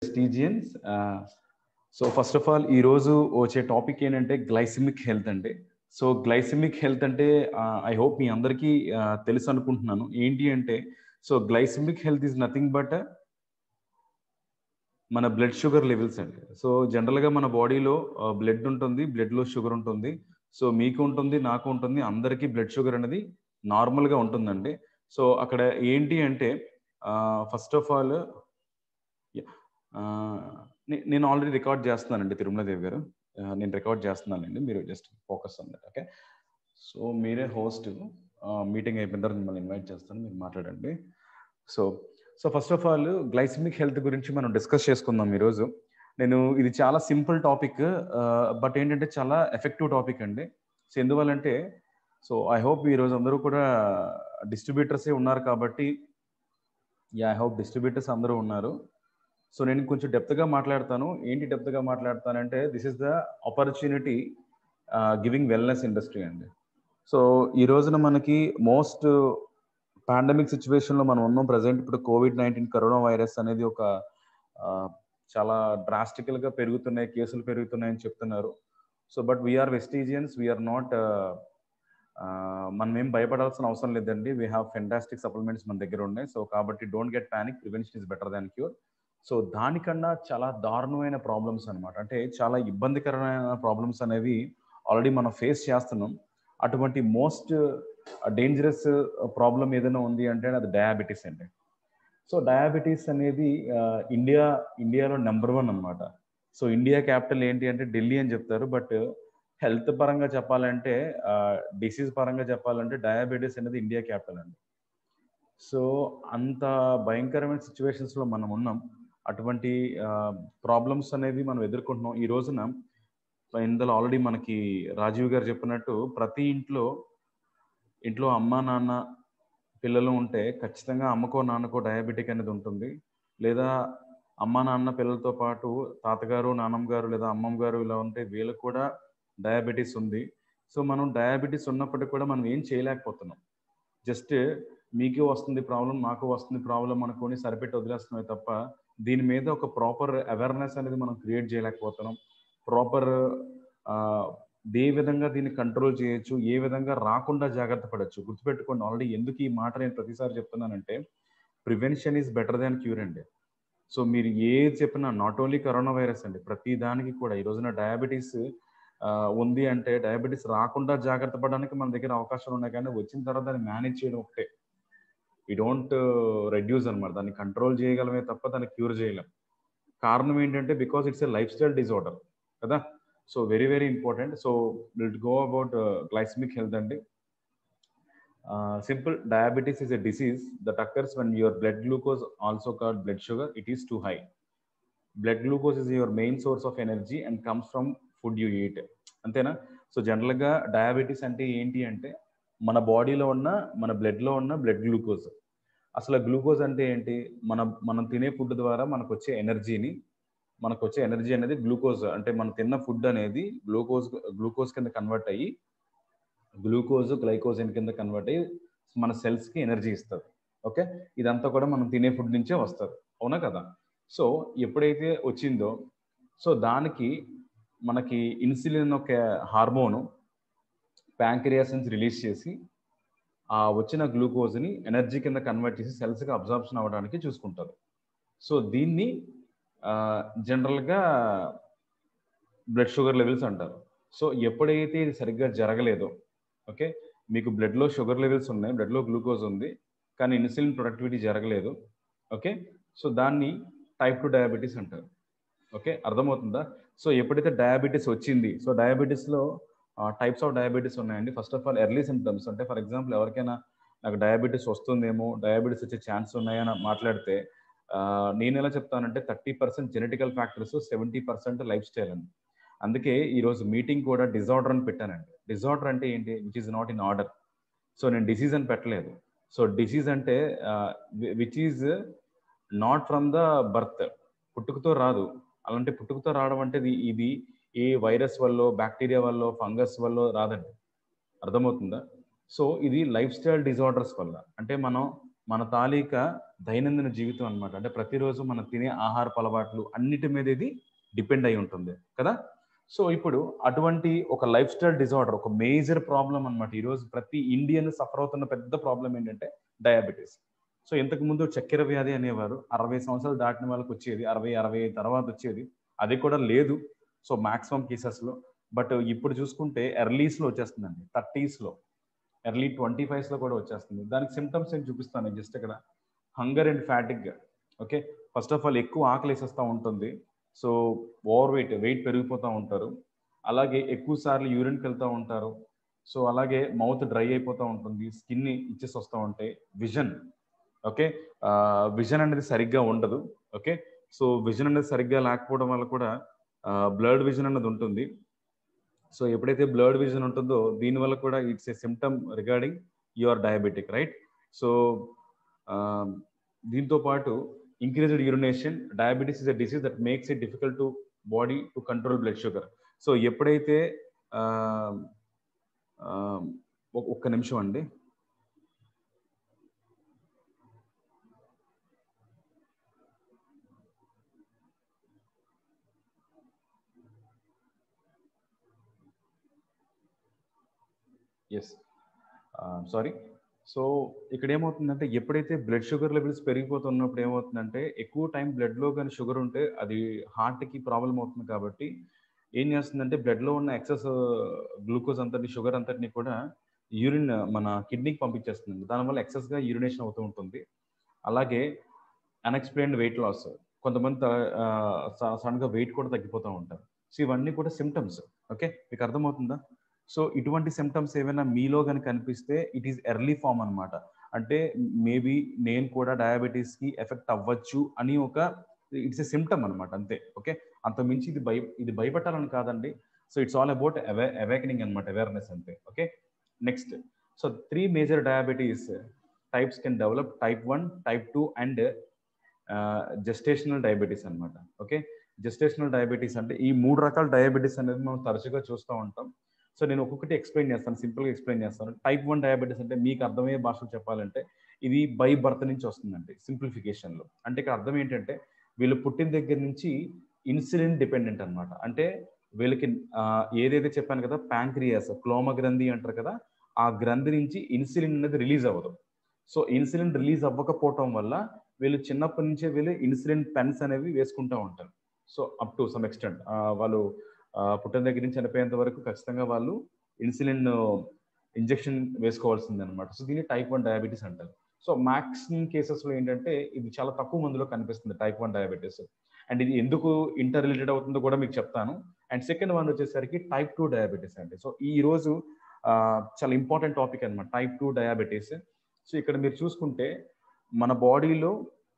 ప్రెస్టీజియన్స్ so first of all ఈ రోజు వచ్చే టాపిక్ ఏంటంటే గ్లైసిమిక్ హెల్త్ అంటే సో గ్లైసిమిక్ హెల్త్ అంటే ఐ హోప్ మీ అందరికీ తెలుసు అనుకుంటున్నాను ఏంటి అంటే so glycemic health is nothing but మన బ్లడ్ షుగర్ లెవెల్స్ అండి సో జనరల్గా మన బాడీలో బ్లడ్ ఉంటుంది బ్లడ్లో షుగర్ ఉంటుంది సో మీకు ఉంటుంది నాకు ఉంటుంది అందరికీ బ్లడ్ షుగర్ అనేది నార్మల్గా ఉంటుందండి సో అక్కడ ఏంటి అంటే ఫస్ట్ ఆఫ్ ఆల్ నేను ఆల్రెడీ రికార్డ్ చేస్తున్నానండి తిరుమల దేవి గారు నేను రికార్డ్ చేస్తున్నానండి మీరు జస్ట్ ఫోకస్ అన్నది ఓకే సో మీరే హోస్ట్ మీటింగ్ అయిపోయిన తర్వాత మిమ్మల్ని ఇన్వైట్ చేస్తాను మీరు మాట్లాడండి so so first of all glycemic health గురించి మనం డిస్కస్ చేసుకుందాం ఈరోజు నేను ఇది చాలా సింపుల్ టాపిక్ బట్ ఏంటంటే చాలా ఎఫెక్టివ్ టాపిక్ అండి సో ఎందువల్లంటే సో ఐ హోప్ ఈరోజు అందరూ కూడా డిస్ట్రిబ్యూటర్సే ఉన్నారు కాబట్టి యా ఐ హోప్ డిస్ట్రిబ్యూటర్స్ అందరూ ఉన్నారు సో నేను కొంచెం డెప్త్గా మాట్లాడతాను ఏంటి డెప్త్గా మాట్లాడతానంటే this is the opportunity giving wellness industry అండి సో ఈ రోజున మనకి మోస్ట్ పాండమిక్ సిచ్యువేషన్లో మనం ఉన్నాం ప్రజెంట్ ఇప్పుడు కోవిడ్ నైన్టీన్ కరోనా వైరస్ అనేది ఒక చాలా డ్రాస్టికల్గా పెరుగుతున్నాయి కేసులు పెరుగుతున్నాయని చెప్తున్నారు సో బట్ వీఆర్ వెస్టీజియన్స్ వీఆర్ నాట్ మనం ఏం భయపడాల్సిన అవసరం లేదండి వీ హ్యావ్ ఫెంటాస్టిక్ సప్లిమెంట్స్ మన దగ్గర ఉన్నాయి సో కాబట్టి don't get panic prevention is better than cure so దానికన్నా చాలా దారుణమైన ప్రాబ్లమ్స్ అనమాట అంటే చాలా ఇబ్బందికరమైన ప్రాబ్లమ్స్ అనేవి ఆల్రెడీ మనం ఫేస్ చేస్తున్నాం అటువంటి మోస్ట్ డేంజరస్ ప్రాబ్లం ఏదైనా ఉంది అంటే అది డయాబెటీస్ అండి సో డయాబెటీస్ అనేది ఇండియా ఇండియాలో నెంబర్ వన్ అనమాట సో ఇండియా క్యాపిటల్ ఏంటి అంటే ఢిల్లీ అని చెప్తారు బట్ హెల్త్ పరంగా చెప్పాలంటే డిసీజ్ పరంగా చెప్పాలంటే డయాబెటీస్ అనేది ఇండియా క్యాపిటల్ అండి సో అంత భయంకరమైన సిచ్యువేషన్స్లో మనం ఉన్నాం అటువంటి ప్రాబ్లమ్స్ అనేవి మనం ఎదుర్కొంటున్నాం ఈ రోజున ఇందులో ఆల్రెడీ మనకి రాజీవ్ గారు చెప్పినట్టు ప్రతి ఇంట్లో ఇంట్లో అమ్మ నాన్న పిల్లలు ఉంటే ఖచ్చితంగా అమ్మకో నాన్నకో డయాబెటిక్ అనేది ఉంటుంది లేదా అమ్మ నాన్న పిల్లలతో పాటు తాతగారు నాన్నమ్మ గారు లేదా అమ్మమ్మ గారు ఇలా ఉంటే వీళ్ళకి కూడా డయాబెటీస్ ఉంది సో మనం డయాబెటీస్ ఉన్నప్పటికీ కూడా మనం ఏం చేయలేకపోతున్నాం జస్ట్ మీకు వస్తుంది ప్రాబ్లం నాకు వస్తుంది ప్రాబ్లం అనుకొని సరిపెట్టి వదిలేస్తున్నాయి తప్ప దీని మీద ఒక ప్రాపర్ అవేర్నెస్ అనేది మనం క్రియేట్ చేయలేకపోతున్నాం ప్రాపర్ ఏ విధంగా దీన్ని కంట్రోల్ చేయొచ్చు ఏ విధంగా రాకుండా జాగ్రత్త పడచ్చు గుర్తుపెట్టుకోండి ఆల్రెడీ ఎందుకు ఈ మాట నేను ప్రతిసారి చెప్తున్నానంటే prevention is better than cure అండి సో మీరు ఏది చెప్పినా నాట్ ఓన్లీ కరోనా వైరస్ అండి ప్రతి దానికి కూడా ఈ రోజున డయాబెటీస్ ఉంది అంటే డయాబెటీస్ రాకుండా జాగ్రత్త పడడానికి మన దగ్గర అవకాశాలు ఉన్నాయి కానీ వచ్చిన తర్వాత దాన్ని మేనేజ్ చేయడం ఒకటే ఈ డోంట్ రెడ్యూస్ అనమాట దాన్ని కంట్రోల్ చేయగలమే తప్ప దాన్ని క్యూర్ చేయలేం కారణం ఏంటంటే because it's a lifestyle disorder కదా so very very important so will go about glycemic health అండి simple diabetes is a disease that occurs when your blood glucose also called blood sugar it is too high blood glucose is your main source of energy and comes from food you eat అంతేనా so జనరల్గా diabetes అంటే ఏంటి అంటే మన బాడీలో ఉన్న మన బ్లడ్లో ఉన్న బ్లడ్ గ్లూకోజ్ అసలు గ్లూకోజ్ అంటే ఏంటి మన మనం తినే ఫుడ్ ద్వారా మనకు వచ్చే ఎనర్జీని మనకు వచ్చే ఎనర్జీ అనేది గ్లూకోజ్ అంటే మనం తిన్న ఫుడ్ అనేది గ్లూకోజ్ గ్లూకోజ్ కింద కన్వర్ట్ అయ్యి గ్లూకోజ్ గ్లైకోజన్ కింద కన్వర్ట్ అయ్యి మన సెల్స్కి ఎనర్జీ ఇస్తుంది ఓకే ఇదంతా కూడా మనం తినే ఫుడ్ నుంచే వస్తుంది అవునా కదా సో ఎప్పుడైతే వచ్చిందో సో దానికి మనకి ఇన్సులిన్ ఒక హార్మోను ప్యాంక్రియాస్ నుంచి రిలీజ్ చేసి ఆ వచ్చిన గ్లూకోజ్ని ఎనర్జీ కింద కన్వర్ట్ చేసి సెల్స్కి అబ్జార్ప్షన్ అవ్వడానికి చూసుకుంటారు సో దీన్ని జనరల్గా బ్లడ్ షుగర్ లెవెల్స్ అంటారు సో ఎప్పుడైతే ఇది సరిగ్గా జరగలేదో ఓకే మీకు బ్లడ్లో షుగర్ లెవెల్స్ ఉన్నాయి బ్లడ్లో గ్లూకోజ్ ఉంది కానీ ఇన్సులిన్ ప్రొడక్టివిటీ జరగలేదు ఓకే సో దాన్ని టైప్ టు డయాబెటీస్ అంటారు ఓకే అర్థమవుతుందా సో ఎప్పుడైతే డయాబెటీస్ వచ్చింది సో డయాబెటీస్లో టైప్స్ ఆఫ్ డయాబెటీస్ ఉన్నాయండి first of all early symptoms అంటే ఫర్ ఎగ్జాంపుల్ ఎవరికైనా నాకు డయాబెటీస్ వస్తుందేమో డయాబెటీస్ వచ్చే ఛాన్స్ ఉన్నాయని మాట్లాడితే నేను ఎలా చెప్తానంటే thirty percent genetical factors seventy percent lifestyle అండి అందుకే ఈరోజు మీటింగ్ కూడా డిజార్డర్ అని పెట్టానండి డిజార్డర్ అంటే ఏంటి which is not in order so నేను డిసీజ్ అని పెట్టలేదు సో డిసీజ్ అంటే which is not from the birth పుట్టుకతో రాదు అలాంటి పుట్టుకతో రావడం అంటే ఇది ఏ వైరస్ వల్ల బ్యాక్టీరియా వల్ల ఫంగస్ వల్ల రాదండి అర్థమవుతుందా సో ఇది లైఫ్ స్టైల్ డిజార్డర్స్ వల్ల అంటే మనం మన తాలూకా దైనందిన జీవితం అన్నమాట అంటే ప్రతిరోజు మనం తినే ఆహారపు అలవాట్లు అన్నిటి మీద ఇది డిపెండ్ అయి ఉంటుంది కదా సో ఇప్పుడు అటువంటి ఒక లైఫ్ స్టైల్ డిజార్డర్ ఒక మేజర్ ప్రాబ్లం అనమాట ఈరోజు ప్రతి ఇండియన్ సఫర్ అవుతున్న పెద్ద ప్రాబ్లం ఏంటంటే డయాబెటీస్ సో ఇంతకు ముందు చక్కెర వ్యాధి అనేవారు అరవై సంవత్సరాలు దాటిన వాళ్ళకి వచ్చేది అరవై అరవై ఐదు తర్వాత వచ్చేది అది కూడా లేదు సో మాక్సిమం కేసెస్లో బట్ ఇప్పుడు చూసుకుంటే ఎర్లీస్లో వచ్చేస్తుందండి థర్టీస్లో ఎర్లీ ట్వంటీ ఫైవ్స్లో కూడా వచ్చేస్తుంది దానికి సిమ్టమ్స్ నేను చూపిస్తాను జస్ట్ ఇక్కడ hunger and fatigue okay first of all ఎక్కువ ఆకలి వేసేస్తూ ఉంటుంది సో ఓవర్ వెయిట్ వెయిట్ పెరిగిపోతూ ఉంటారు అలాగే ఎక్కువ సార్లు యూరిన్కి వెళ్తూ ఉంటారు సో అలాగే మౌత్ డ్రై అయిపోతూ ఉంటుంది స్కిన్ ఇచ్చేసి వస్తూ ఉంటాయి విజన్ ఓకే విజన్ అనేది సరిగ్గా ఉండదు ఓకే సో విజన్ అనేది సరిగ్గా లేకపోవడం వల్ల కూడా బ్లడ్ విజన్ అనేది ఉంటుంది సో ఎప్పుడైతే బ్లడ్ విజన్ ఉంటుందో దీనివల్ల కూడా it's a symptom regarding your diabetic right so దీంతో పాటు increased urination diabetes is a disease that makes it difficult to body to control blood sugar so ఎప్పుడైతే ఒక్క నిమిషం అండి ఎస్ సారీ సో ఇక్కడ ఏమవుతుందంటే ఎప్పుడైతే బ్లడ్ షుగర్ లెవెల్స్ పెరిగిపోతున్నప్పుడు ఏమవుతుందంటే ఎక్కువ టైం బ్లడ్లో కానీ షుగర్ ఉంటే అది హార్ట్కి ప్రాబ్లం అవుతుంది కాబట్టి ఏం చేస్తుందంటే బ్లడ్లో ఉన్న ఎక్సెస్ గ్లూకోజ్ అంతటి షుగర్ అంతటిని కూడా యూరిన్ మన కిడ్నీకి పంపించేస్తుంది దానివల్ల ఎక్సెస్గా యూరినేషన్ అవుతూ ఉంటుంది అలాగే అన్ఎక్స్ప్లెయిన్డ్ వెయిట్ లాస్ కొంతమంది సడన్గా వెయిట్ కూడా తగ్గిపోతూ ఉంటారు సో ఇవన్నీ కూడా సిమ్టమ్స్ ఓకే మీకు అర్థమవుతుందా సో ఇటువంటి సిమ్టమ్స్ ఏమైనా మీలో కనుక కనిపిస్తే ఇట్ ఈస్ ఎర్లీ ఫామ్ అనమాట అంటే మేబీ నేను కూడా డయాబెటీస్కి ఎఫెక్ట్ అవ్వచ్చు అని ఒక ఇట్స్ ఎ సిమ్టమ్ అనమాట అంతే ఓకే అంత మించి ఇది భయ ఇది భయపెట్టాలని కాదండి so it's all about away awakening అనమాట అవేర్నెస్ అంతే okay next so three major diabetes types can develop type one type two and gestational diabetes అనమాట ఓకే జెస్టేషనల్ డయాబెటీస్ అంటే ఈ మూడు రకాల డయాబెటీస్ అనేది మనం తరచుగా చూస్తూ ఉంటాం సో నేను ఒక్కొక్కటి ఎక్స్ప్లెయిన్ చేస్తాను సింపుల్గా ఎక్స్ప్లెయిన్ చేస్తాను టైప్ వన్ డయాబెటీస్ అంటే మీకు అర్థమయ్యే భాషలో చెప్పాలంటే ఇది బై బర్త్ నుంచి వస్తుందండి సింప్లిఫికేషన్లో అంటే ఇక్కడ అర్థం ఏంటంటే వీళ్ళు పుట్టిన దగ్గర నుంచి ఇన్సులిన్ డిపెండెంట్ అనమాట అంటే వీళ్ళకి ఏదైతే చెప్పాను కదా ప్యాంక్రియాస్ క్లోమ గ్రంథి అంటారు కదా ఆ గ్రంథి నుంచి ఇన్సులిన్ అనేది రిలీజ్ అవ్వదు సో ఇన్సులిన్ రిలీజ్ అవ్వకపోవటం వల్ల వీళ్ళు చిన్నప్పటి నుంచే వీళ్ళు ఇన్సులిన్ పెన్స్ అనేవి వేసుకుంటూ ఉంటారు so up to some extent వాళ్ళు పుట్టిన దగ్గర నుంచి చనిపోయేంత వరకు ఖచ్చితంగా వాళ్ళు ఇన్సులిన్ ఇంజెక్షన్ వేసుకోవాల్సింది అనమాట సో దీన్ని టైప్ వన్ డయాబెటీస్ అంటారు సో మ్యాక్సిమం కేసెస్లో ఏంటంటే ఇది చాలా తక్కువ మందిలో కనిపిస్తుంది టైప్ వన్ డయాబెటీస్ అండ్ ఇది ఎందుకు ఇంటర్ రిలేటెడ్ అవుతుందో కూడా మీకు చెప్తాను అండ్ సెకండ్ వన్ వచ్చేసరికి టైప్ టూ డయాబెటీస్ అండి సో ఈ రోజు చాలా ఇంపార్టెంట్ టాపిక్ అనమాట టైప్ టూ డయాబెటీస్ సో ఇక్కడ మీరు చూసుకుంటే మన బాడీలో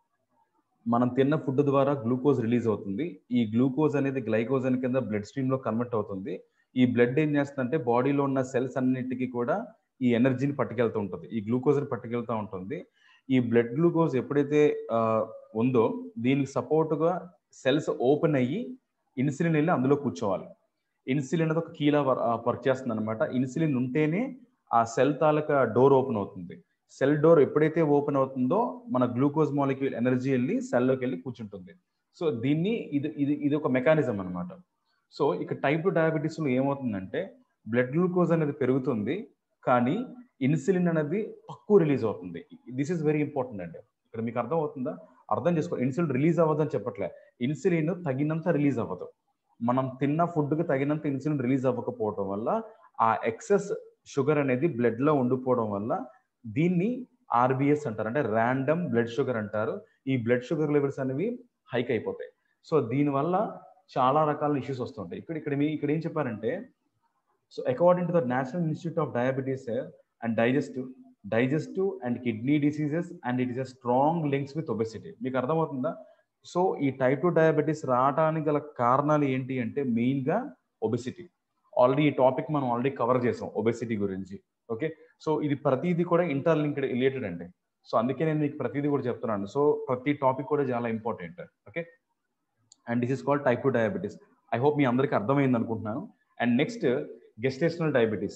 మనం తిన్న ఫుడ్ ద్వారా గ్లూకోజ్ రిలీజ్ అవుతుంది ఈ గ్లూకోజ్ అనేది గ్లైకోజన్ కింద బ్లడ్ స్ట్రీమ్ లో కన్వర్ట్ అవుతుంది ఈ బ్లడ్ ఏం చేస్తుందంటే బాడీలో ఉన్న సెల్స్ అన్నిటికీ కూడా ఈ ఎనర్జీని పట్టుకెళ్తూ ఉంటుంది ఈ గ్లూకోజ్ని పట్టుకెళ్తూ ఉంటుంది ఈ బ్లడ్ గ్లూకోజ్ ఎప్పుడైతే ఉందో దీనికి సపోర్ట్గా సెల్స్ ఓపెన్ అయ్యి ఇన్సులిన్ వెళ్ళి అందులో కూర్చోవాలి ఇన్సులిన్ అనేది ఒక కీలా వర్క్ చేస్తుంది అనమాట ఇన్సులిన్ ఉంటేనే ఆ సెల్ తాలూకా డోర్ ఓపెన్ అవుతుంది సెల్ డోర్ ఎప్పుడైతే ఓపెన్ అవుతుందో మన గ్లూకోజ్ మాలిక్యూల్ ఎనర్జీ వెళ్ళి సెల్లోకి వెళ్ళి కూర్చుంటుంది సో దీన్ని ఇది ఇది ఇది ఒక మెకానిజం అనమాట సో ఇక టైప్ టూ డయాబెటీస్లో ఏమవుతుందంటే బ్లడ్ గ్లూకోజ్ అనేది పెరుగుతుంది కానీ ఇన్సులిన్ అనేది తక్కువ రిలీజ్ అవుతుంది దిస్ ఇస్ వెరీ ఇంపార్టెంట్ అండి ఇక్కడ మీకు అర్థం అవుతుందా అర్థం చేసుకో ఇన్సులిన్ రిలీజ్ అవ్వదని చెప్పట్లే ఇన్సులిన్ తగినంత రిలీజ్ అవ్వదు మనం తిన్న ఫుడ్కి తగినంత ఇన్సులిన్ రిలీజ్ అవ్వకపోవడం వల్ల ఆ ఎక్సెస్ షుగర్ అనేది బ్లడ్లో ఉండిపోవడం వల్ల దీన్ని ఆర్బిఎస్ అంటారు అంటే ర్యాండమ్ బ్లడ్ షుగర్ అంటారు ఈ బ్లడ్ షుగర్ లెవెల్స్ అనేవి హైక్ అయిపోతాయి సో దీనివల్ల చాలా రకాల ఇష్యూస్ వస్తుంటాయి ఇక్కడ ఇక్కడ మీ ఇక్కడ ఏం చెప్పారంటే so according to the national institute of diabetes and digestive digestive and kidney diseases and it is a strong links with obesity మీకు అర్థమవుతుందా సో ఈ టైప్ టూ డయాబెటీస్ రావడానికి గల కారణాలు ఏంటి అంటే మెయిన్గా ఒబెసిటీ ఆల్రెడీ ఈ టాపిక్ మనం ఆల్రెడీ కవర్ చేసాం ఒబెసిటీ గురించి ఓకే సో ఇది ప్రతిదీ కూడా ఇంటర్ లింక్డ్ రిలేటెడ్ అండి సో అందుకే నేను మీకు ప్రతిదీ కూడా చెప్తున్నాను సో ప్రతి టాపిక్ కూడా చాలా important okay and this is called type two diabetes I hope మీ అందరికీ అర్థమైంది అనుకుంటున్నాను and next gestational diabetes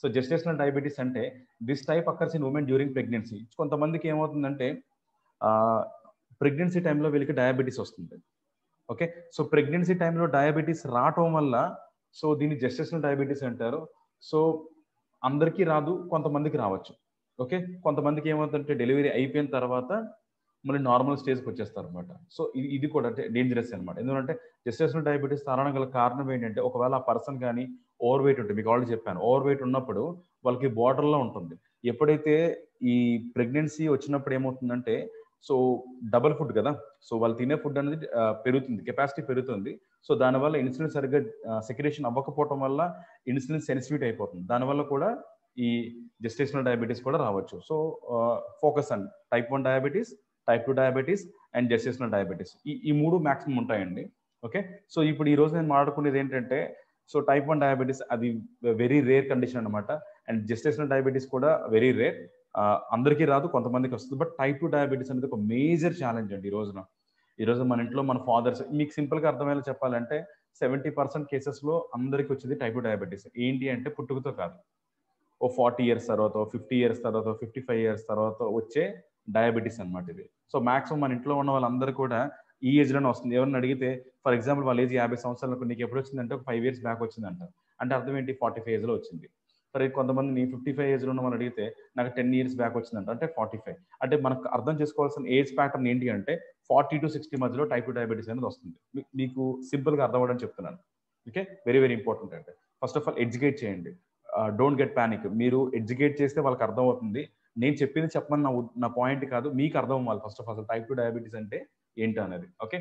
so gestational diabetes అంటే this type occurs in women during pregnancy కొంతమందికి ఏమవుతుందంటే ప్రెగ్నెన్సీ టైంలో వీళ్ళకి డయాబెటీస్ వస్తుంది ఓకే సో ప్రెగ్నెన్సీ టైంలో డయాబెటీస్ రావటం వల్ల సో దీన్ని జెస్టేషనల్ డయాబెటీస్ అంటారు సో అందరికీ రాదు కొంతమందికి రావచ్చు ఓకే కొంతమందికి ఏమవుతుందంటే డెలివరీ అయిపోయిన తర్వాత మళ్ళీ నార్మల్ స్టేజ్కి వచ్చేస్తారు అనమాట సో ఇది ఇది కూడా డేంజరస్ అనమాట ఎందుకంటే జెస్టేషనల్ డయాబెటీస్ రావడం గల కారణం ఏంటంటే ఒకవేళ ఆ పర్సన్ కానీ ఓవర్ వెయిట్ ఉంటుంది మీకు ఆల్రెడీ చెప్పాను ఓవర్ వెయిట్ ఉన్నప్పుడు వాళ్ళకి బార్డర్లో ఉంటుంది ఎప్పుడైతే ఈ ప్రెగ్నెన్సీ వచ్చినప్పుడు ఏమవుతుందంటే సో డబల్ ఫుడ్ కదా సో వాళ్ళు తినే ఫుడ్ అనేది పెరుగుతుంది కెపాసిటీ పెరుగుతుంది సో దానివల్ల ఇన్సులిన్ సరిగ్గా సెక్రేషన్ అవ్వకపోవటం వల్ల ఇన్సులిన్ సెన్సిటివిటీ అయిపోతుంది దానివల్ల కూడా ఈ జెస్టేషనల్ డయాబెటీస్ కూడా రావచ్చు so focus and type one diabetes type two diabetes and gestational diabetes ఈ ఈ మూడు మాక్సిమం ఉంటాయండి ఓకే సో ఇప్పుడు ఈ రోజు నేను మాట్లాడుకునేది ఏంటంటే సో టైప్ వన్ డయాబెటీస్ అది వెరీ రేర్ కండిషన్ అనమాట అండ్ జెస్టేషనల్ డయాబెటీస్ కూడా వెరీ రేర్ అందరికీ రాదు కొంతమందికి వస్తుంది బట్ టైప్ టూ డయాబెటీస్ అనేది ఒక మేజర్ ఛాలెంజ్ అండి ఈ రోజున ఈ రోజు మన ఇంట్లో మన ఫాదర్స్ మీకు సింపుల్గా అర్థమయ్యేలా చెప్పాలంటే సెవెంటీ పర్సెంట్ కేసెస్లో అందరికీ వచ్చేది టైప్ టూ డయాబెటీస్ ఏంటి అంటే పుట్టుకతో కాదు ఓ ఫార్టీ ఇయర్స్ తర్వాత ఫిఫ్టీ ఇయర్స్ తర్వాత ఫిఫ్టీ ఫైవ్ ఇయర్స్ తర్వాత వచ్చే డయాబెటీస్ అనమాట ఇది సో మాక్సిమం మన ఇంట్లో ఉన్న వాళ్ళందరూ కూడా ఈ ఏజ్ లోనే వస్తుంది ఎవరిని అడిగితే ఫర్ ఎగ్జాంపుల్ వాళ్ళ ఏజ్ యాభై సంవత్సరాలకు నీకు ఎప్పుడు వచ్చిందంటే ఒక ఫైవ్ ఇయర్స్ బ్యాక్ వచ్చిందంట అంటే అర్థం ఏంటి ఫార్టీ ఫైవ్ ఏజ్ లో వచ్చింది మరి కొంతమంది నీ ఫిఫ్టీ ఫైవ్ ఏజ్ లో ఉన్న వాళ్ళు అడిగితే నాకు టెన్ ఇయర్స్ బ్యాక్ వచ్చిందంట అంటే ఫార్టీ ఫైవ్ అంటే మనకు అర్థం చేసుకోవాల్సిన ఏజ్ ప్యాటర్న్ ఏంటి అంటే ఫార్టీ టు సిక్స్టీ మధ్యలో టైప్ టూ డయాబెటీస్ అనేది వస్తుంది మీకు సింపుల్ గా అర్థం అవ్వడం చెప్తున్నాను ఓకే వెరీ వెరీ ఇంపార్టెంట్ అంటే ఫస్ట్ ఆఫ్ ఆల్ ఎడ్యుకేట్ చేయండి డోంట్ గెట్ ప్యానిక్ మీరు ఎడ్యుకేట్ చేస్తే వాళ్ళకి అర్థం అవుతుంది నేను చెప్పింది చెప్పమని నా నా పాయింట్ కాదు మీకు అర్థం అవ్వాలి first of all type two diabetes అంటే ఏంటి అనేది okay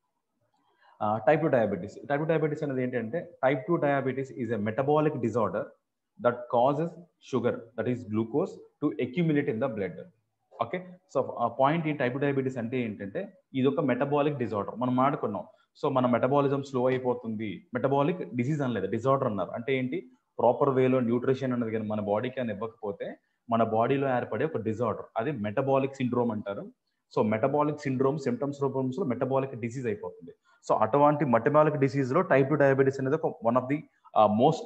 type two diabetes type two diabetes అనేది ఏంటంటే type two diabetes is a metabolic disorder that causes sugar that is glucose to accumulate in the blood okay so ఆ point ఈ type diabetes అంటే ఏంటంటే ఇది ఒక మెటబాలిక్ డిజార్డర్ మనం మాడుకున్నాం సో మన మెటబాలిజం స్లో అయిపోతుంది మెటబాలిక్ డిసీజ్ అనలేదు డిజార్డర్ అన్నారు అంటే ఏంటి ప్రాపర్ వేలో న్యూట్రిషన్ అనేది కానీ మన బాడీకి అని ఇవ్వకపోతే మన బాడీలో ఏర్పడే ఒక డిజార్డర్ అది మెటబాలిక్ సిండ్రోమ్ అంటారు సో మెటబాలిక్ సిండ్రోమ్ సిమ్టమ్స్ రూపంస్ లో మెటబాలిక్ డిసీజ్ అయిపోతుంది సో అటువంటి మెటబాలిక్ డిసీజ్ లో టైప్ టూ డయాబెటీస్ అనేది ఒక వన్ ఆఫ్ ది మోస్ట్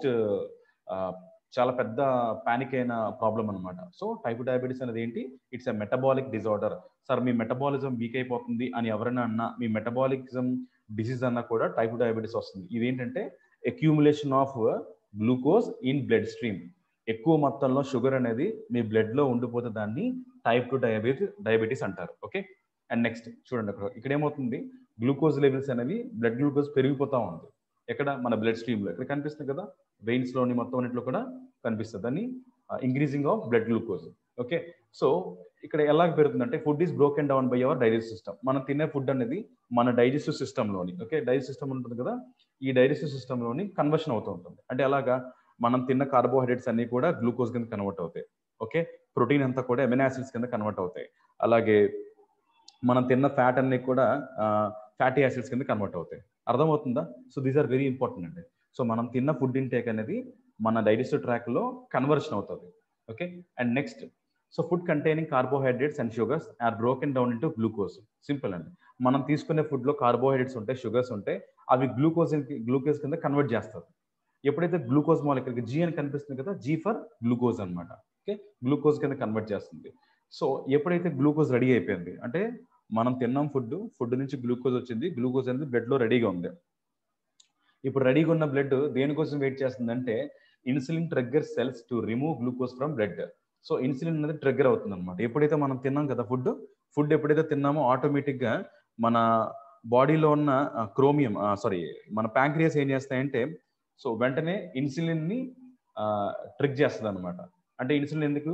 చాలా పెద్ద పానిక్ అయిన ప్రాబ్లం అనమాట సో టైప్ డయాబెటీస్ అనేది ఏంటి it's a metabolic disorder sir మీ మెటబాలిజం వీక్ అయిపోతుంది అని ఎవరైనా అన్నా మీ మెటబాలిజం డిసీజ్ అన్నా కూడా టైప్ డయాబెటీస్ వస్తుంది ఇదేంటంటే accumulation of glucose in blood stream ఎక్కువ మొత్తంలో షుగర్ అనేది మీ బ్లడ్ లో ఉండిపోతే దాన్ని టైప్ టూ డయాబెటీస్ డయాబెటీస్ అంటారు ఓకే అండ్ నెక్స్ట్ చూడండి అక్కడ ఇక్కడ ఏమవుతుంది గ్లూకోజ్ లెవెల్స్ అనేవి బ్లడ్ గ్లూకోజ్ పెరిగిపోతా ఉంది ఎక్కడ మన బ్లడ్ స్ట్రీమ్ లో ఇక్కడ కనిపిస్తుంది కదా వెయిన్స్ లోని మొత్తం అన్నింటిలో కూడా కనిపిస్తుంది అని increasing of blood glucose okay so ఇక్కడ ఎలా పెరుగుతుందంటే food is broken down by our digest system మనం తినే ఫుడ్ అనేది మన డైజెస్టివ్ సిస్టమ్ లోని ఓకే డైజెస్ట్ సిస్టమ్ ఉంటుంది కదా ఈ డైజెస్టివ్ సిస్టమ్ లోని కన్వర్షన్ అవుతూ ఉంటుంది అంటే అలాగా మనం తిన్న కార్బోహైడ్రేట్స్ అన్ని కూడా గ్లూకోజ్ కింద కన్వర్ట్ అవుతాయి ఓకే ప్రోటీన్ అంతా కూడా ఎమినో యాసిడ్స్ కింద కన్వర్ట్ అవుతాయి అలాగే మనం తిన్న ఫ్యాట్ అన్ని కూడా ఫ్యాటీ యాసిడ్స్ కింద కన్వర్ట్ అవుతాయి అర్థమవుతుందా so these are very important అండి సో మనం తిన్న ఫుడ్ ఇంటేక్ అనేది మన డైజెస్టివ్ ట్రాక్ లో కన్వర్షన్ అవుతుంది okay and next so food containing carbohydrates and sugars are broken down into glucose simple అండి మనం తీసుకునే ఫుడ్ లో కార్బోహైడ్రేట్స్ ఉంటాయి షుగర్స్ ఉంటాయి అవి గ్లూకోజ్ గ్లూకోజ్ కింద కన్వర్ట్ చేస్తారు ఎప్పుడైతే గ్లూకోజ్ మాలిక్యూల్కి జీ అని కనిపిస్తుంది కదా జీ ఫర్ గ్లూకోజ్ అనమాట ఓకే గ్లూకోజ్ కింద కన్వర్ట్ చేస్తుంది సో ఎప్పుడైతే గ్లూకోజ్ రెడీ అయిపోయింది అంటే మనం తిన్నాం ఫుడ్ ఫుడ్ నుంచి గ్లూకోజ్ వచ్చింది గ్లూకోజ్ అనేది బ్లడ్ లో రెడీగా ఉంది ఇప్పుడు రెడీగా ఉన్న బ్లడ్ దేనికోసం వెయిట్ చేస్తుందంటే insulin trigger cells to remove glucose from blood so insulin అనేది ట్రిగ్గర్ అవుతుంది అనమాట ఎప్పుడైతే మనం తిన్నాం కదా ఫుడ్ ఫుడ్ ఎప్పుడైతే తిన్నామో ఆటోమేటిక్ గా మన బాడీలో ఉన్న క్రోమియం సారీ మన ప్యాంక్రియాస్ ఏం చేస్తాయంటే సో వెంటనే ఇన్సులిన్ ని ట్రిక్ చేస్తుంది అనమాట అంటే ఇన్సులిన్ ఎందుకు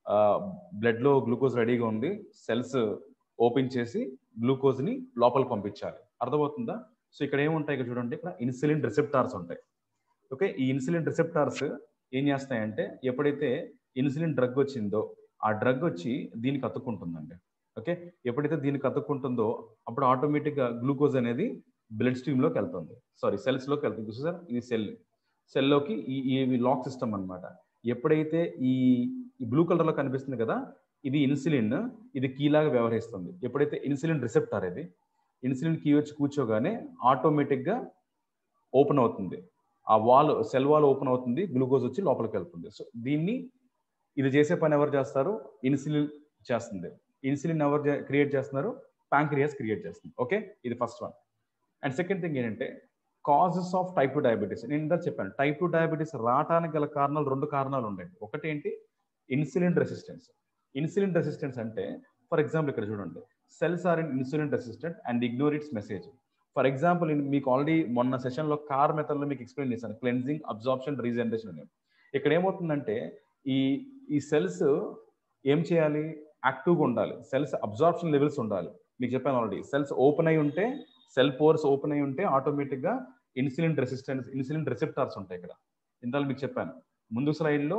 బ్లడ్ లో గ్లూకోజ్ రెడీగా ఉంది సెల్స్ ఓపెన్ చేసి గ్లూకోజ్ ని లోపలికి పంపించాలి అర్థమవుతుందా సో ఇక్కడ ఏముంటాయి ఇక్కడ చూడండి ఇక్కడ ఇన్సులిన్ రిసెప్టార్స్ ఉంటాయి ఓకే ఈ ఇన్సులిన్ రిసెప్టార్స్ ఏం చేస్తాయంటే ఎప్పుడైతే ఇన్సులిన్ డ్రగ్ వచ్చిందో ఆ డ్రగ్ వచ్చి దీనికి అతుక్కుంటుందండి ఓకే ఎప్పుడైతే దీనికి అతుక్కుంటుందో అప్పుడు ఆటోమేటిక్గా గ్లూకోజ్ అనేది బ్లడ్ స్ట్రీమ్లోకి వెళ్తుంది సారీ సెల్స్లోకి వెళ్తుంది సార్ ఇది సెల్ సెల్లోకి ఈ ఈ లాక్ సిస్టమ్ అనమాట ఎప్పుడైతే ఈ బ్లూ కలర్లో కనిపిస్తుంది కదా ఇది ఇన్సులిన్ ఇది కీలాగా వ్యవహరిస్తుంది ఎప్పుడైతే ఇన్సులిన్ రిసెప్టార్ ఇది ఇన్సులిన్ కీ వచ్చి కూర్చోగానే ఆటోమేటిక్గా ఓపెన్ అవుతుంది ఆ వాల్ సెల్ వాల్ ఓపెన్ అవుతుంది గ్లూకోజ్ వచ్చి లోపలికి వెళ్తుంది సో దీన్ని ఇది చేసే పని ఎవరు చేస్తారు ఇన్సులిన్ చేస్తుంది ఇన్సులిన్ ఎవరు క్రియేట్ చేస్తున్నారు ప్యాంక్రియాస్ క్రియేట్ చేస్తుంది ఓకే ఇది first one and second thing ఏంటంటే causes of type two diabetes నేను ఇందా చెప్పాను టైప్ టూ డయాబెటీస్ రావడానికి గల కారణాలు రెండు కారణాలు ఉన్నాయి ఒకటి ఏంటి ఇన్సులిన్ రెసిస్టెన్స్ ఇన్సులిన్ రెసిస్టెన్స్ అంటే ఫర్ ఎగ్జాంపుల్ ఇక్కడ చూడండి cells are in insulin resistant and ignore its message for example మీకు ఆల్రెడీ మొన్న సెషన్లో కార్ మెథడ్లో మీకు ఎక్స్ప్లెయిన్ చేశాను క్లెన్జింగ్ అబ్జార్ప్షన్ రీజనరేషన్ అని ఇక్కడ ఏమవుతుందంటే ఈ ఈ సెల్స్ ఏం చేయాలి యాక్టివ్గా ఉండాలి సెల్స్ అబ్జార్ప్షన్ లెవెల్స్ ఉండాలి మీకు చెప్పాను ఆల్రెడీ సెల్స్ ఓపెన్ అయి ఉంటే సెల్ పోర్స్ ఓపెన్ అయి ఉంటే ఆటోమేటిక్గా ఇన్సులిన్ రెసిస్టెన్స్ ఇన్సులిన్ రిసెప్టార్స్ ఉంటాయి ఇక్కడ ఇంతలో మీకు చెప్పాను ముందు స్లైడ్లో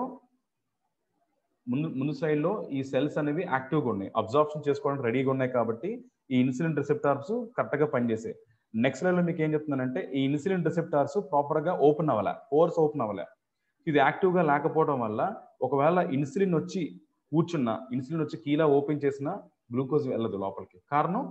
ముందు ముందు స్లైడ్లో ఈ సెల్స్ అనేవి యాక్టివ్గా ఉన్నాయి అబ్జార్ప్షన్ చేసుకోవడానికి రెడీగా ఉన్నాయి కాబట్టి ఈ ఇన్సులిన్ రిసెప్టార్స్ కరెక్ట్గా పనిచేసాయి నెక్స్ట్ లైవ్లో మీకు ఏం చెప్తున్నానంటే ఈ ఇన్సులిన్ రిసెప్టార్స్ ప్రాపర్గా ఓపెన్ అవ్వలే పోర్స్ ఓపెన్ అవ్వలే ఇది యాక్టివ్గా లేకపోవడం వల్ల ఒకవేళ ఇన్సులిన్ వచ్చి కూర్చున్న ఇన్సులిన్ వచ్చి కీలా ఓపెన్ చేసిన గ్లూకోజ్ వెళ్ళదు లోపలికి కారణం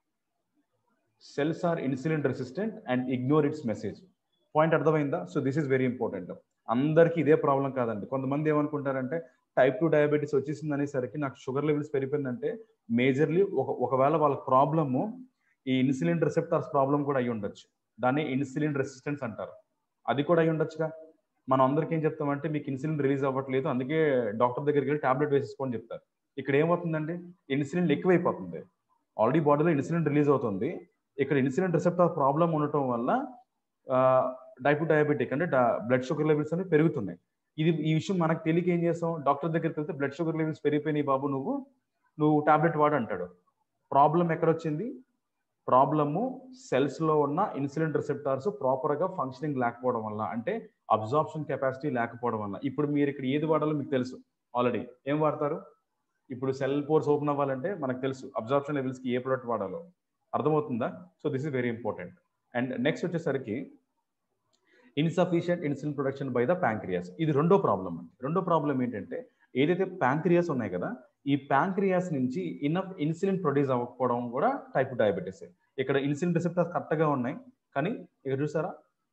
cells are insulin resistant and ignore its message point అర్థమైందా so this is very important అందరికీ ఇదే ప్రాబ్లం కాదండి కొంతమంది ఏమనుకుంటారంటే టైప్ టూ డయాబెటీస్ వచ్చేసింది అనేసరికి నాకు షుగర్ లెవెల్స్ పెరిగిపోయిందంటే మేజర్లీ ఒక ఒకవేళ వాళ్ళ ప్రాబ్లము ఈ ఇన్సులిన్ రిసెప్టార్స్ ప్రాబ్లం కూడా అయి ఉండొచ్చు దాన్ని ఇన్సులిన్ రెసిస్టెన్స్ అంటారు అది కూడా అయి ఉండొచ్చుగా మనం అందరికీ ఏం చెప్తామంటే మీకు ఇన్సులిన్ రిలీజ్ అవ్వట్లేదు అందుకే డాక్టర్ దగ్గరికి వెళ్ళి టాబ్లెట్ వేసేసుకోని చెప్తారు ఇక్కడ ఏమవుతుందండి ఇన్సులిన్ ఎక్కువైపోతుంది ఆల్రెడీ బాడీలో ఇన్సులిన్ రిలీజ్ అవుతుంది ఇక్కడ ఇన్సులిన్ రిసెప్టార్ ప్రాబ్లం ఉండటం వల్ల టైప్ డయాబెటిక్ అంటే బ్లడ్ షుగర్ లెవెల్స్ అనేవి పెరుగుతున్నాయి ఇది ఈ విషయం మనకు తెలియక ఏం చేస్తాం డాక్టర్ దగ్గరికి వెళ్తే బ్లడ్ షుగర్ లెవెల్స్ పెరిగిపోయినాయి బాబు నువ్వు నువ్వు టాబ్లెట్ వాడు అంటాడు ప్రాబ్లం ఎక్కడ వచ్చింది ప్రాబ్లము సెల్స్ లో ఉన్న ఇన్సులిన్ రిసెప్టార్స్ ప్రాపర్ గా ఫంక్షనింగ్ లేకపోవడం వల్ల అంటే అబ్జార్ప్షన్ కెపాసిటీ లేకపోవడం వల్ల ఇప్పుడు మీరు ఇక్కడ ఏది వాడాలో మీకు తెలుసు ఆల్రెడీ ఏం వాడతారు ఇప్పుడు సెల్ పోర్స్ ఓపెన్ అవ్వాలంటే మనకు తెలుసు అబ్జార్ప్షన్ లెవెల్స్ కి ఏ ప్రొడక్ట్ వాడాలో అర్థమవుతుందా so this is very important and next వచ్చేసరికి insufficient insulin production by the pancreas ఇది రెండో ప్రాబ్లం అండి రెండో ప్రాబ్లం ఏంటంటే ఏదైతే ప్యాంక్రియాస్ ఉన్నాయి కదా ఈ ప్యాంక్రియాస్ నుంచి ఇనఫ్ ఇన్సులిన్ ప్రొడ్యూస్ అవ్వకపోవడం కూడా టైప్ డయాబెటీస్ ఇక్కడ ఇన్సులిన్ రిసెప్టర్స్ కరెక్ట్గా ఉన్నాయి కానీ ఇక్కడ చూసారా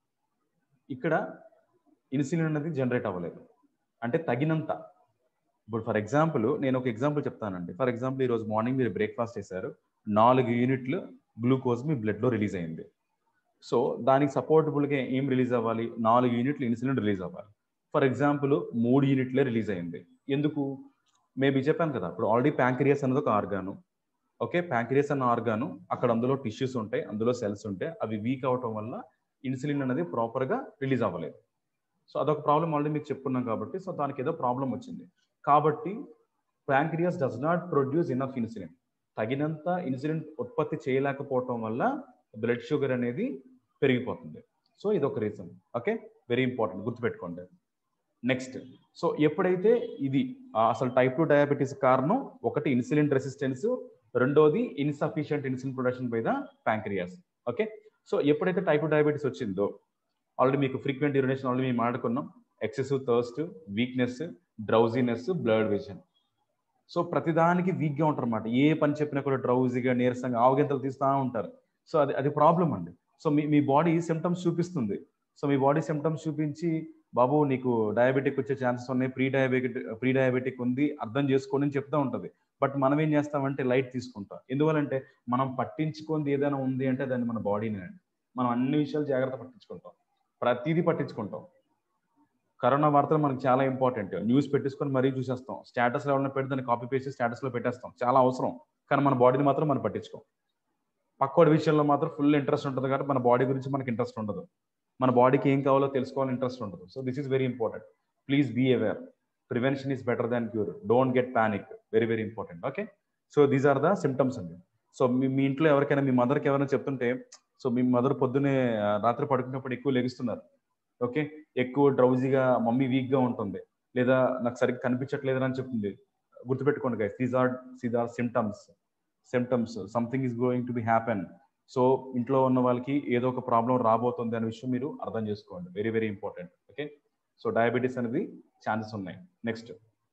ఇక్కడ ఇన్సులిన్ అనేది జనరేట్ అవ్వలేదు అంటే తగినంత ఇప్పుడు ఫర్ ఎగ్జాంపుల్ నేను ఒక ఎగ్జాంపుల్ చెప్తానండి ఫర్ ఎగ్జాంపుల్ ఈరోజు మార్నింగ్ మీరు బ్రేక్ఫాస్ట్ చేశారు నాలుగు యూనిట్లు గ్లూకోజ్ మీ బ్లడ్లో రిలీజ్ అయింది సో దానికి సపోర్టబుల్గా ఏం రిలీజ్ అవ్వాలి నాలుగు యూనిట్లు ఇన్సులిన్ రిలీజ్ అవ్వాలి ఫర్ ఎగ్జాంపుల్ మూడు యూనిట్లే రిలీజ్ అయింది ఎందుకు మేబీ చెప్పాను కదా ఇప్పుడు ఆల్రెడీ ప్యాంక్రియాస్ అనేది ఒక ఆర్గాను ఓకే ప్యాంక్రియాస్ అన్న ఆర్గాను అక్కడ అందులో టిష్యూస్ ఉంటాయి అందులో సెల్స్ ఉంటాయి అవి వీక్ అవటం వల్ల ఇన్సులిన్ అనేది ప్రాపర్గా రిలీజ్ అవ్వలేదు సో అదొక ప్రాబ్లం ఆల్రెడీ మీకు చెప్పుకున్నాం కాబట్టి సో దానికి ఏదో ప్రాబ్లం వచ్చింది కాబట్టి pancreas does not produce enough insulin తగినంత ఇన్సులిన్ ఉత్పత్తి చేయలేకపోవటం వల్ల బ్లడ్ షుగర్ అనేది పెరిగిపోతుంది సో ఇది ఒక రీజన్ ఓకే వెరీ ఇంపార్టెంట్ గుర్తుపెట్టుకోండి నెక్స్ట్ సో ఎప్పుడైతే ఇది అసలు టైప్ టూ డయాబెటీస్ కారణం ఒకటి ఇన్సులిన్ రెసిస్టెన్స్ రెండోది insufficient insulin production by the pancreas okay so ఎప్పుడైతే టైప్ టూ డయాబెటీస్ వచ్చిందో ఆల్రెడీ మీకు ఫ్రీక్వెంట్ యూరినేషన్ ఆల్రెడీ మేము మాట్లాడుకున్నాం excessive thirst weakness drowsiness blood vision so ప్రతిదానికి వీక్గా ఉంటారు అనమాట ఏ పని చెప్పినా కూడా డ్రౌజీగా నీరసంగా ఆవగింతలు తీస్తూ ఉంటారు సో అది అది ప్రాబ్లం అండి సో మీ మీ బాడీ సిమ్టమ్స్ చూపిస్తుంది సో మీ బాడీ సిమ్టమ్స్ చూపించి బాబు నీకు డయాబెటిక్ వచ్చే ఛాన్సెస్ ఉన్నాయి ప్రీ డయాబెటిక్ ప్రీ డయాబెటిక్ ఉంది అర్థం చేసుకోండి అని చెప్తా ఉంటుంది బట్ మనం ఏం చేస్తామంటే లైట్ తీసుకుంటాం ఎందువల్లంటే మనం పట్టించుకుంది ఏదైనా ఉంది అంటే దాన్ని మన బాడీని మనం అన్ని విషయాలు జాగ్రత్త పట్టించుకుంటాం ప్రతిదీ పట్టించుకుంటాం కరోనా వార్తలు మనకు చాలా ఇంపార్టెంట్ న్యూస్ పెట్టేసుకొని మరీ చూసేస్తాం స్టేటస్ ఎవరైనా పెడితే దాన్ని కాపీ పేస్ట్ స్టేటస్లో పెట్టేస్తాం చాలా అవసరం కానీ మన బాడీని మాత్రం మనం పట్టించుకోం పక్కోడి విషయంలో మాత్రం ఫుల్ ఇంట్రెస్ట్ ఉంటుంది కాబట్టి మన బాడీ గురించి మనకి ఇంట్రెస్ట్ ఉండదు మన బాడీకి ఏం కావాలో తెలుసుకోవాలని ఇంట్రెస్ట్ ఉండదు so this is very important please be aware prevention is better than cure don't get panic very very important okay so these are the symptoms అండి సో మీ మీ ఇంట్లో ఎవరికైనా మీ మదర్కి ఎవరైనా చెప్తుంటే సో మీ మదర్ పొద్దునే రాత్రి పడుకున్నప్పుడు ఎక్కువ లెగుస్తున్నారు ఓకే ఎక్కువ డ్రౌజీగా మమ్మీ వీక్గా ఉంటుంది లేదా నాకు సరిగ్గా కనిపించట్లేదు అని చెప్తుంది గుర్తుపెట్టుకోండి guys these are these are symptoms symptoms something is going to be happen so ఇంట్లో ఉన్న వాళ్ళకి ఏదో ఒక ప్రాబ్లం రాబోతుంది అనే విషయం మీరు అర్థం చేసుకోండి very very important okay so diabetes అనేది ఛాన్సెస్ ఉన్నాయి next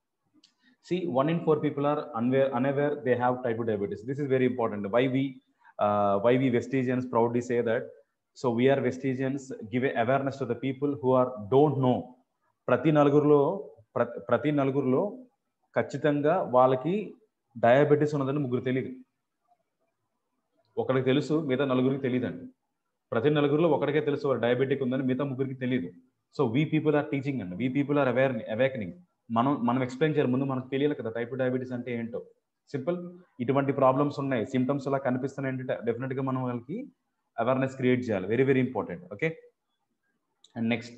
see one in four people are unaware unaware they have type two diabetes this is very important why we why we Vestigians proudly say that so we are Vestigians give awareness to the people who are don't know ప్రతి నలుగురిలో ప్ర- ప్రతి నలుగురిలో ఖచ్చితంగా వాళ్ళకి diabetes ఉన్నదని ముగ్గురు తెలియదు ఒకరికి తెలుసు మిగతా నలుగురికి తెలియదండి ప్రతి నలుగురిలో ఒకరికే తెలుసు వారు డయాబెటిక్ ఉందని మిగతా ముగ్గురికి తెలియదు so we people are teaching అండి we people are aware awakening మనం మనం ఎక్స్ప్లెయిన్ చేయాలి ముందు మనకు తెలియాలి కదా టైప్ డయాబెటీస్ అంటే ఏంటో సింపుల్ ఇటువంటి ప్రాబ్లమ్స్ ఉన్నాయి సిమ్టమ్స్ అలా కనిపిస్తున్నాయి అంటే డెఫినెట్ గా మనం వాళ్ళకి అవేర్నెస్ క్రియేట్ చేయాలి very very important okay and next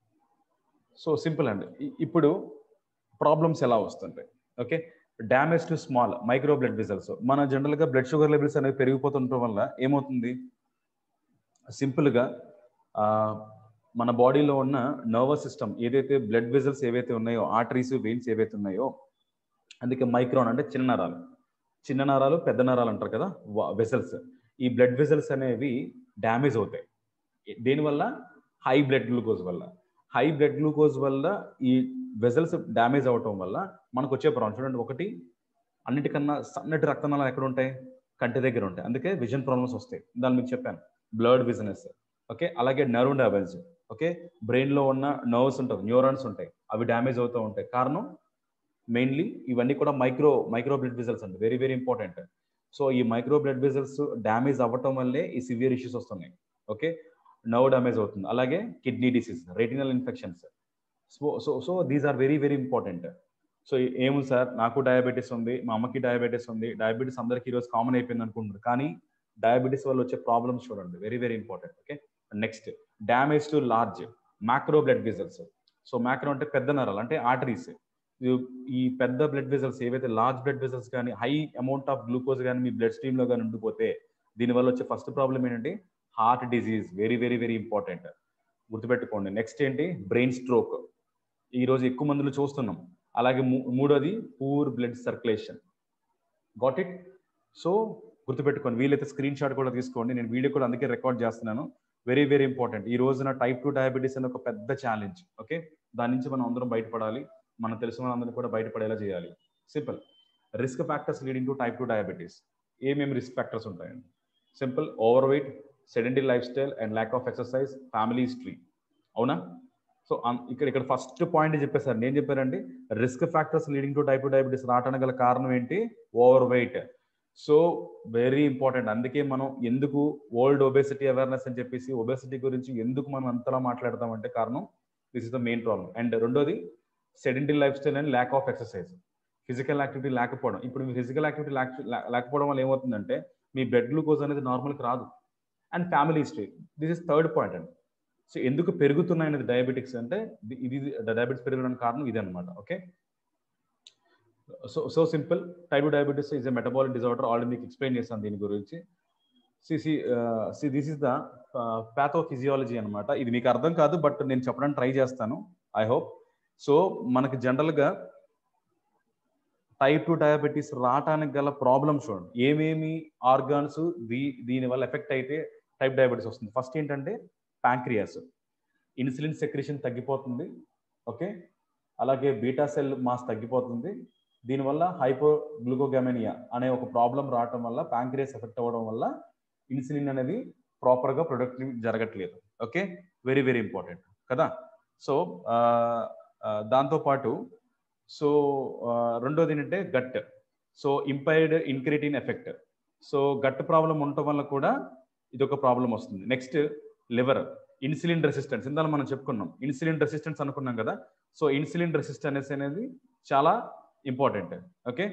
so simple అండి ఇ- ఇప్పుడు ప్రాబ్లమ్స్ ఎలా వస్తుంటాయి okay damage to small micro blood vessels మన జనరల్ గా బ్లడ్ షుగర్ లెవెల్స్ అనేవి పెరిగిపోతుండటం వల్ల ఏమవుతుంది సింపుల్ గా ఆ, మన బాడీలో ఉన్న నర్వస్ సిస్టమ్ ఏదైతే బ్లడ్ వెజల్స్ ఏవైతే ఉన్నాయో ఆర్టరీస్ వెయిన్స్ ఏవైతే ఉన్నాయో అందుకే మైక్రోన్ అంటే చిన్న నరాలు చిన్న నరాలు పెద్ద నరాలు అంటారు కదా వెజల్స్ ఈ బ్లడ్ వెజల్స్ అనేవి డ్యామేజ్ అవుతాయి దేనివల్ల హై బ్లడ్ గ్లూకోజ్ వల్ల హై బ్లడ్ గ్లూకోజ్ వల్ల ఈ వెజల్స్ డ్యామేజ్ అవటం వల్ల మనకు వచ్చే ప్రాబ్లం చూడండి ఒకటి అన్నిటికన్నా సన్నటి రక్తనాళాలు ఎక్కడ ఉంటాయి కంటి దగ్గర ఉంటాయి అందుకే విజన్ ప్రాబ్లమ్స్ వస్తాయి దాన్ని మీకు చెప్పాను బ్లడ్ బిజినెస్ ఓకే అలాగే నర్వ్ డ్యామేజ్ ఓకే బ్రెయిన్ లో ఉన్న నర్వ్స్ ఉంటాయి న్యూరాన్స్ ఉంటాయి అవి డ్యామేజ్ అవుతూ ఉంటాయి కారణం మెయిన్లీ ఇవన్నీ కూడా మైక్రో మైక్రో బ్లడ్ వెజల్స్ అండి వెరీ వెరీ ఇంపార్టెంట్ సో ఈ మైక్రో బ్లడ్ వెజల్స్ డ్యామేజ్ అవ్వటం వల్లే ఈ సివియర్ ఇష్యూస్ వస్తున్నాయి ఓకే నర్వ్ డ్యామేజ్ అవుతుంది అలాగే kidney disease retinal infections so so so these are very very important so ఏముంది సార్ నాకు డయాబెటీస్ ఉంది మా అమ్మకి డయాబెటీస్ ఉంది డయాబెటీస్ అందరికీ ఈరోజు కామన్ అయిపోయింది అనుకుంటున్నారు కానీ డయాబెటీస్ వల్ల వచ్చే ప్రాబ్లమ్స్ చూడండి very very important okay next damage to large macro blood vessels so macro అంటే పెద్ద నరాలు అంటే ఆర్టరీస్ ఈ పెద్ద బ్లడ్ వెజల్స్ ఏవైతే లార్జ్ బ్లడ్ వెజల్స్ కానీ హై అమౌంట్ ఆఫ్ గ్లూకోజ్ కానీ మీ బ్లడ్ స్ట్రీమ్ లో కానీ ఉండిపోతే దీనివల్ల వచ్చే ఫస్ట్ ప్రాబ్లం ఏంటంటే heart disease very very very important గుర్తుపెట్టుకోండి నెక్స్ట్ ఏంటి బ్రెయిన్ స్ట్రోక్ ఈ రోజు ఎక్కువ మందిలో చూస్తున్నాం అలాగే మూ- మూడోది poor blood circulation got it so గుర్తుపెట్టుకోండి వీలైతే స్క్రీన్ షాట్ కూడా తీసుకోండి నేను వీడియో కూడా అందుకే రికార్డ్ చేస్తున్నాను వెరీ వెరీ ఇంపార్టెంట్ ఈ రోజున టైప్ టూ డయాబెటీస్ అనే ఒక పెద్ద ఛాలెంజ్ ఓకే దాని నుంచి మనం అందరం బయటపడాలి మనం తెలిసిన వాళ్ళందరూ కూడా బయటపడేలా చేయాలి simple risk factors leading to type two diabetes ఏమేమి రిస్క్ ఫ్యాక్టర్స్ ఉంటాయండి simple overweight sedentary lifestyle and lack of exercise family history అవునా సో ఇక్కడ ఇక్కడ ఫస్ట్ పాయింట్ చెప్పేసారు నేను చెప్పానండి risk factors leading to type diabetes రావడానికి గల కారణం ఏంటి overweight so very important అందుకే మనం ఎందుకు ఓల్డ్ ఒబేసిటీ అవేర్నెస్ అని చెప్పేసి ఒబేసిటీ గురించి ఎందుకు మనం అంతలా మాట్లాడతామంటే కారణం this is the main problem and రెండోది sedentary lifestyle and lack of exercise physical activity లేకపోవడం ఇప్పుడు మీ ఫిజికల్ యాక్టివిటీ లేకపోవడం వల్ల ఏమవుతుందంటే మీ బ్లడ్ గ్లూకోజ్ అనేది నార్మల్కి రాదు and family history this is third point అండి సో ఎందుకు పెరుగుతున్నాయి అనేది డయాబెటిక్స్ అంటే ఇది- ఇది డయాబెటిస్ పెరగడానికి కారణం ఇది అనమాట okay so so simple type diabetes is a metabolic disorder already మీకు ఎక్స్ప్లెయిన్ చేస్తాను దీని గురించి see see see this is the pathophysiology అనమాట ఇది మీకు అర్థం కాదు బట్ నేను చెప్పడానికి ట్రై చేస్తాను ఐ హోప్ సో మనకి జనరల్గా టైప్ టూ డయాబెటీస్ రావడానికి గల ప్రాబ్లమ్స్ చూడండి ఏమేమి ఆర్గాన్స్ దీ దీని వల్ల ఎఫెక్ట్ అయితే టైప్ డయాబెటీస్ వస్తుంది ఫస్ట్ ఏంటంటే ప్యాంక్రియాస్ ఇన్సులిన్ సెక్రేషన్ తగ్గిపోతుంది ఓకే అలాగే బీటా సెల్ మాస్ తగ్గిపోతుంది దీనివల్ల హైపో గ్లూకోగమెనియా అనే ఒక ప్రాబ్లం రావటం వల్ల ప్యాంక్రియాస్ ఎఫెక్ట్ అవ్వడం వల్ల ఇన్సులిన్ అనేది ప్రాపర్గా ప్రొడక్టివ్ జరగట్లేదు ఓకే వెరీ వెరీ ఇంపార్టెంట్ కదా సో దాంతోపాటు సో రెండోది ఏంటంటే gut so impaired incretin effect so gut problem ఉండటం వల్ల కూడా ఇది ఒక ప్రాబ్లం వస్తుంది నెక్స్ట్ లివర్ ఇన్సులిన్ రెసిస్టెన్స్ ఇందాక మనం చెప్పుకున్నాం ఇన్సులిన్ రెసిస్టెన్స్ అనుకున్నాం కదా సో ఇన్సులిన్ రెసిస్టెన్స్ అనేది చాలా ఇంపార్టెంట్ ఓకే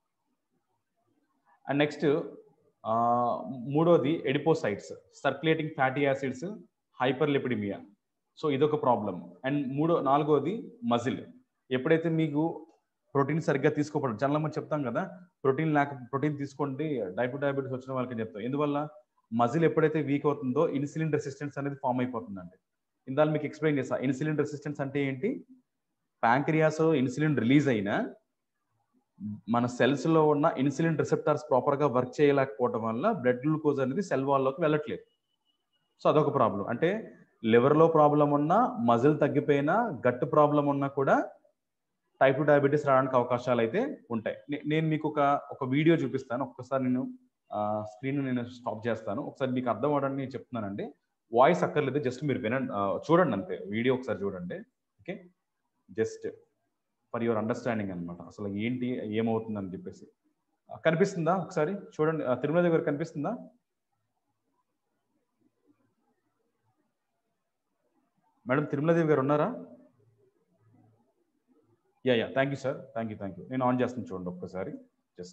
అండ్ నెక్స్ట్ మూడోది adipocytes circulating fatty acids hyperlipidemia so ఇదొక ప్రాబ్లం అండ్ మూడో నాలుగోది మజిల్ ఎప్పుడైతే మీకు ప్రోటీన్ సరిగ్గా తీసుకోవడం చాలా మంది చెప్తాం కదా ప్రోటీన్ లేక ప్రోటీన్ తీసుకోండి డైపు డయాబెటీస్ వచ్చిన వాళ్ళకి చెప్తాం ఎందువల్ల మజిల్ ఎప్పుడైతే వీక్ అవుతుందో ఇన్సులిన్ రెసిస్టెన్స్ అనేది ఫామ్ అయిపోతుందండి ఇందాక మీకు ఎక్స్ప్లెయిన్ చేస్తా ఇన్సులిన్ రెసిస్టెన్స్ అంటే ఏంటి ప్యాంక్రియాస్ ఇన్సులిన్ రిలీజ్ అయినా మన సెల్స్ లో ఉన్న ఇన్సులిన్ రిసెప్టార్స్ ప్రాపర్ గా వర్క్ చేయలేకపోవడం వల్ల బ్లడ్ గ్లూకోజ్ అనేది సెల్ వాల్లోకి వెళ్ళట్లేదు సో అదొక ప్రాబ్లం అంటే లివర్ లో ప్రాబ్లం ఉన్నా మజిల్ తగ్గిపోయినా గట్ ప్రాబ్లం ఉన్నా కూడా టైప్ టూ డయాబెటీస్ రావడానికి అవకాశాలు అయితే ఉంటాయి నే- నేను మీకు ఒక ఒక వీడియో చూపిస్తాను ఒక్కసారి నేను స్క్రీన్ నేను స్టాప్ చేస్తాను ఒకసారి మీకు అర్థం అవడానికి నేను చెప్తున్నానండి వాయిస్ అక్కర్లేదు జస్ట్ మీరు వినండి ఆ, చూడండి అంతే వీడియో ఒకసారి చూడండి okay just for your understanding అనమాట అసలు ఏంటి ఏమవుతుందని చెప్పేసి ఆ, కనిపిస్తుందా ఒకసారి చూడండి ఆ, తిరుమల దగ్గర కనిపిస్తుందా మేడం తిరుమలదేవి గారు ఉన్నారా yeah yeah thank you sir thank you thank you నేను ఆన్ చేస్తాను చూడండి ఒక్కసారి జస్ట్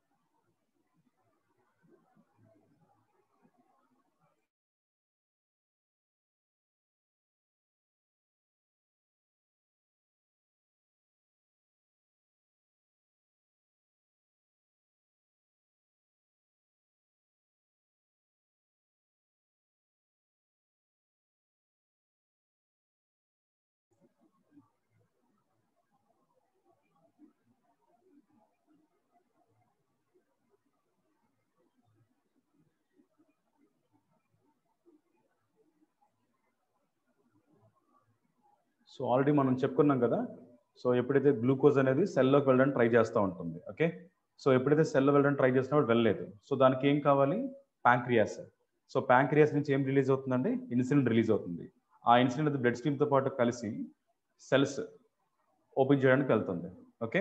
సో ఆల్రెడీ మనం చెప్పుకున్నాం కదా సో ఎప్పుడైతే గ్లూకోజ్ అనేది సెల్లోకి వెళ్ళడానికి ట్రై చేస్తూ ఉంటుంది ఓకే సో ఎప్పుడైతే సెల్లో వెళ్ళడానికి ట్రై చేసినప్పుడు వెళ్ళలేదు సో దానికి ఏం కావాలి ప్యాంక్రియాస్ సో ప్యాంక్రియాస్ నుంచి ఏం రిలీజ్ అవుతుందండి ఇన్సులిన్ రిలీజ్ అవుతుంది ఆ ఇన్సులిన్ అది బ్లడ్ స్ట్రీమ్తో పాటు కలిసి సెల్స్ ఓపెన్ చేయడానికి వెళ్తుంది ఓకే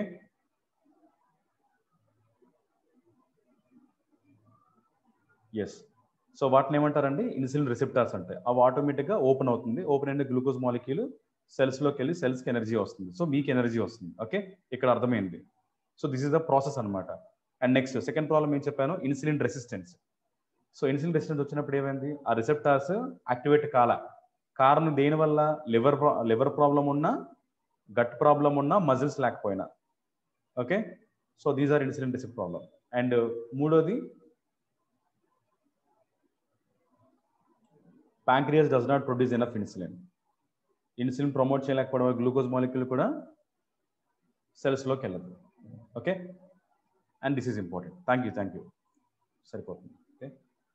ఎస్ సో వాటిని ఏమంటారండి ఇన్సులిన్ రిసెప్టార్స్ అంటాయి అవి ఆటోమేటిక్గా ఓపెన్ అవుతుంది ఓపెన్ అయిన గ్లూకోజ్ మాలిక్యూల్ సెల్స్లోకి వెళ్ళి సెల్స్కి ఎనర్జీ వస్తుంది సో మీకు ఎనర్జీ వస్తుంది ఓకే ఇక్కడ అర్థమైంది so this is the process అనమాట అండ్ నెక్స్ట్ సెకండ్ ప్రాబ్లం ఏం చెప్పాను insulin resistance so insulin resistance వచ్చినప్పుడు ఏమైంది ఆ రిసెప్టార్స్ యాక్టివేట్ కాల కారణం దేనివల్ల లివర్ లివర్ ప్రాబ్లం ఉన్నా గట్ ప్రాబ్లం ఉన్నా మజిల్స్ లేకపోయినా okay so these are insulin receptor problem and మూడోది pancreas does not produce enough insulin insulin promote చేయలేకపోవడం గ్లూకోజ్ మాలిక్యూల్ కూడా సెల్స్లోకి వెళ్ళదు okay and this is important thank you thank you సరిపోతుంది okay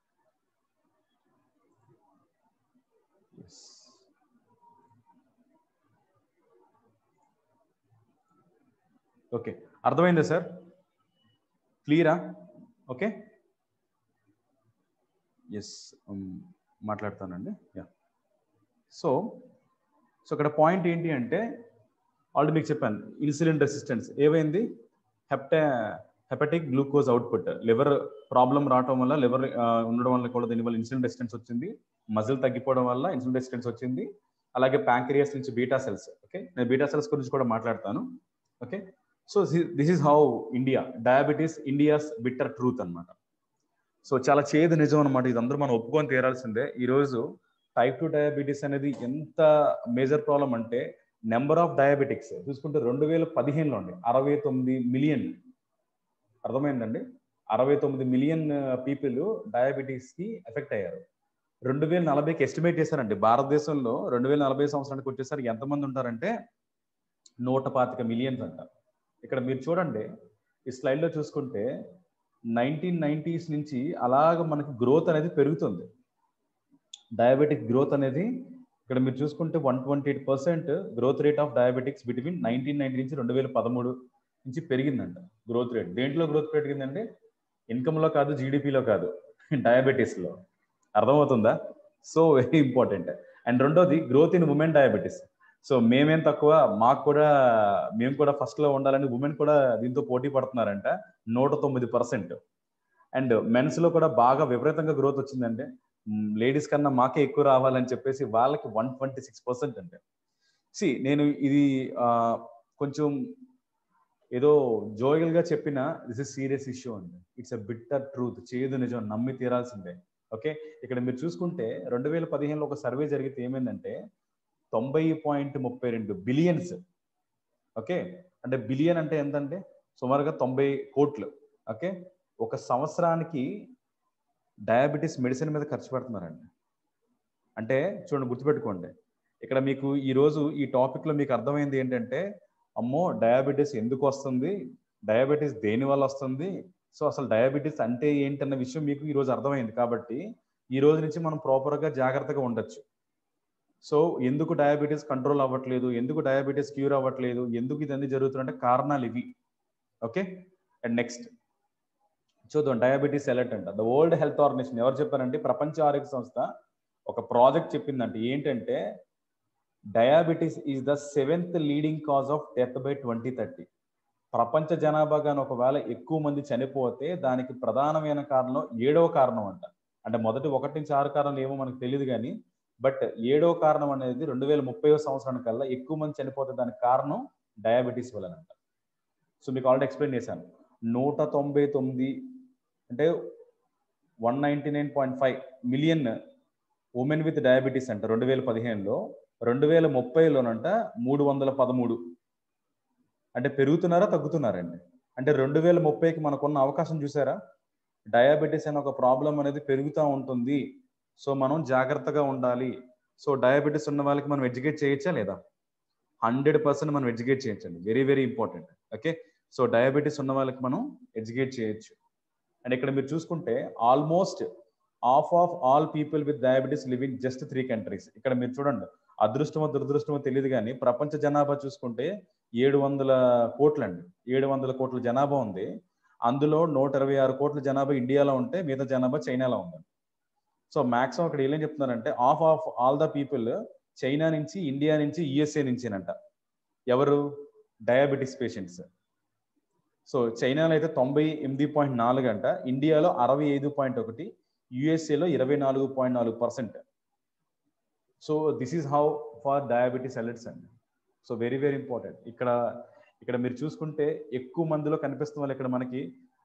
okay అర్థమైందా sir క్లియరా okay yes మాట్లాడతానండి yeah so so ఇక్కడ point ఏంటి అంటే ఆల్రెడీ మీకు చెప్పాను ఇన్సులిన్ రెసిస్టెన్స్ ఏమైంది hepta hepatic glucose output liver problem రావడం వల్ల లివర్ ఉండడం వల్ల కూడా దీనివల్ల ఇన్సులిన్ రెసిస్టెన్స్ వచ్చింది మజిల్ తగ్గిపోవడం వల్ల ఇన్సులిన్ రెసిస్టెన్స్ వచ్చింది అలాగే ప్యాంక్రియాస్ నుంచి బీటా సెల్స్ ఓకే నేను బీటా సెల్స్ గురించి కూడా మాట్లాడతాను okay so this is how India diabetes India's bitter truth అనమాట సో చాలా చేదు నిజం అనమాట ఇది అందరూ మనం ఒప్పుకొని తీరాల్సిందే ఈరోజు టైప్ టూ డయాబెటీస్ అనేది ఎంత మేజర్ ప్రాబ్లం అంటే నెంబర్ ఆఫ్ డయాబెటిక్స్ చూసుకుంటే రెండు వేల పదిహేనులో అండి అరవై తొమ్మిది మిలియన్ అర్థమైందండి అరవై తొమ్మిది మిలియన్ పీపుల్ డయాబెటీస్కి ఎఫెక్ట్ అయ్యారు రెండు వేల నలభైకి ఎస్టిమేట్ చేశారండి భారతదేశంలో రెండు వేల నలభై సంవత్సరానికి వచ్చేసరికి ఎంతమంది ఉంటారంటే నూట పాతిక మిలియన్స్ అంట ఇక్కడ మీరు చూడండి ఈ స్లైడ్లో చూసుకుంటే నైన్టీన్ నైన్టీస్ నుంచి అలాగ మనకి గ్రోత్ అనేది పెరుగుతుంది డయాబెటిక్ గ్రోత్ అనేది ఇక్కడ మీరు చూసుకుంటే one twenty eight percent growth rate of diabetics between nineteen ninety నుంచి రెండు వేల పదమూడు నుంచి పెరిగిందంట గ్రోత్ రేట్ దేంట్లో గ్రోత్ పెరిగిందంటే ఇన్కమ్లో కాదు జీడిపిలో కాదు డయాబెటీస్లో అర్థమవుతుందా సో వెరీ ఇంపార్టెంట్ అండ్ రెండోది growth in women diabetes so మేమేం తక్కువ మాకు కూడా మేము కూడా ఫస్ట్లో ఉండాలని ఉమెన్ కూడా దీంతో పోటీ పడుతున్నారంట నూట తొమ్మిది పర్సెంట్ అండ్ మెన్స్లో కూడా బాగా విపరీతంగా గ్రోత్ వచ్చిందంటే లేడీస్ కన్నా మాకే ఎక్కువ రావాలని చెప్పేసి వాళ్ళకి వన్ ట్వంటీ సిక్స్ పర్సెంట్ అంటే సి నేను ఇది కొంచెం ఏదో జోయల్గా చెప్పిన దిస్ ఇస్ సీరియస్ ఇష్యూ అండి ఇట్స్ అ బిట్టర్ ట్రూత్ చేదు నిజం నమ్మి తీరాల్సిందే ఓకే ఇక్కడ మీరు చూసుకుంటే రెండు వేల పదిహేనులో ఒక సర్వే జరిగితే ఏమైందంటే తొంభై పాయింట్ ముప్పై రెండు బిలియన్స్ ఓకే అంటే బిలియన్ అంటే ఎంతంటే సుమారుగా తొంభై కోట్లు ఓకే ఒక సంవత్సరానికి డయాబెటీస్ మెడిసిన్ మీద ఖర్చు పెడుతున్నారండి అంటే చూడండి గుర్తుపెట్టుకోండి ఇక్కడ మీకు ఈరోజు ఈ టాపిక్లో మీకు అర్థమైంది ఏంటంటే అమ్మో డయాబెటీస్ ఎందుకు వస్తుంది డయాబెటీస్ దేని వల్ల వస్తుంది సో అసలు డయాబెటీస్ అంటే ఏంటన్న విషయం మీకు ఈరోజు అర్థమైంది కాబట్టి ఈ రోజు నుంచి మనం ప్రాపర్గా జాగ్రత్తగా ఉండొచ్చు సో ఎందుకు డయాబెటీస్ కంట్రోల్ అవ్వట్లేదు ఎందుకు డయాబెటీస్ క్యూర్ అవ్వట్లేదు ఎందుకు ఇదన్నీ జరుగుతుందంటే కారణాలు ఇవి ఓకే అండ్ నెక్స్ట్ చూద్దాం డయాబెటీస్ ఎలర్ట్ అంట ద వరల్డ్ హెల్త్ ఆర్గనైజేషన్ ఎవరు చెప్పారంటే ప్రపంచ ఆరోగ్య సంస్థ ఒక ప్రాజెక్ట్ చెప్పిందంటే ఏంటంటే diabetes is the seventh leading cause of death by twenty thirty ప్రపంచ జనాభాగా ఒకవేళ ఎక్కువ మంది చనిపోతే దానికి ప్రధానమైన కారణం ఏడవ కారణం అంట అంటే మొదటి ఒకటి నుంచి ఆరు కారణాలు ఏమో మనకు తెలియదు కానీ బట్ ఏడవ కారణం అనేది రెండు వేల ముప్పై సంవత్సరానికల్లా ఎక్కువ మంది చనిపోతే దానికి కారణం డయాబెటీస్ వలనంట సో మీకు ఆల్రెడీ ఎక్స్ప్లెయిన్ చేశాను నూట తొంభై తొమ్మిది అంటే one ninety nine point five million women with diabetes అంట రెండు వేల పదిహేనులో రెండు వేల ముప్పైలోనంట మూడు వందల పదమూడు అంటే పెరుగుతున్నారా తగ్గుతున్నారండి అంటే రెండు వేల ముప్పైకి మనకున్న అవకాశం చూసారా డయాబెటీస్ అనే ఒక ప్రాబ్లం అనేది పెరుగుతూ ఉంటుంది సో మనం జాగ్రత్తగా ఉండాలి సో డయాబెటీస్ ఉన్న వాళ్ళకి మనం ఎడ్యుకేట్ చేయొచ్చా లేదా హండ్రెడ్ పర్సెంట్ మనం ఎడ్యుకేట్ చేయొచ్చండి very very important okay so diabetes ఉన్న వాళ్ళకి మనం ఎడ్యుకేట్ చేయొచ్చు అండ్ ఇక్కడ మీరు చూసుకుంటే almost half of all people with diabetes living just three countries ఇక్కడ మీరు చూడండి అదృష్టమో దురదృష్టమో తెలియదు కానీ ప్రపంచ జనాభా చూసుకుంటే ఏడు వందల కోట్లండి ఏడు వందల కోట్ల జనాభా ఉంది అందులో నూట ఇరవై ఆరు కోట్ల జనాభా ఇండియాలో ఉంటే మిగతా జనాభా చైనాలో ఉంది సో మాక్సిమం అక్కడ ఏం చెప్తున్నారంటే half of all the people China నుంచి ఇండియా నుంచి యుఎస్ఏ నుంచేనంట ఎవరు డయాబెటీస్ పేషెంట్స్ సో చైనాలో అయితే తొంభై ఎనిమిది పాయింట్ నాలుగు అంట ఇండియాలో అరవై ఐదు పాయింట్ ఒకటి యుఎస్ఏలో ఇరవై నాలుగు పాయింట్ నాలుగు percent so this is how far diabetes alerts అండి సో వెరీ వెరీ ఇంపార్టెంట్ ఇక్కడ ఇక్కడ మీరు చూసుకుంటే ఎక్కువ మందిలో కనిపిస్తున్న వాళ్ళు ఇక్కడ మనకి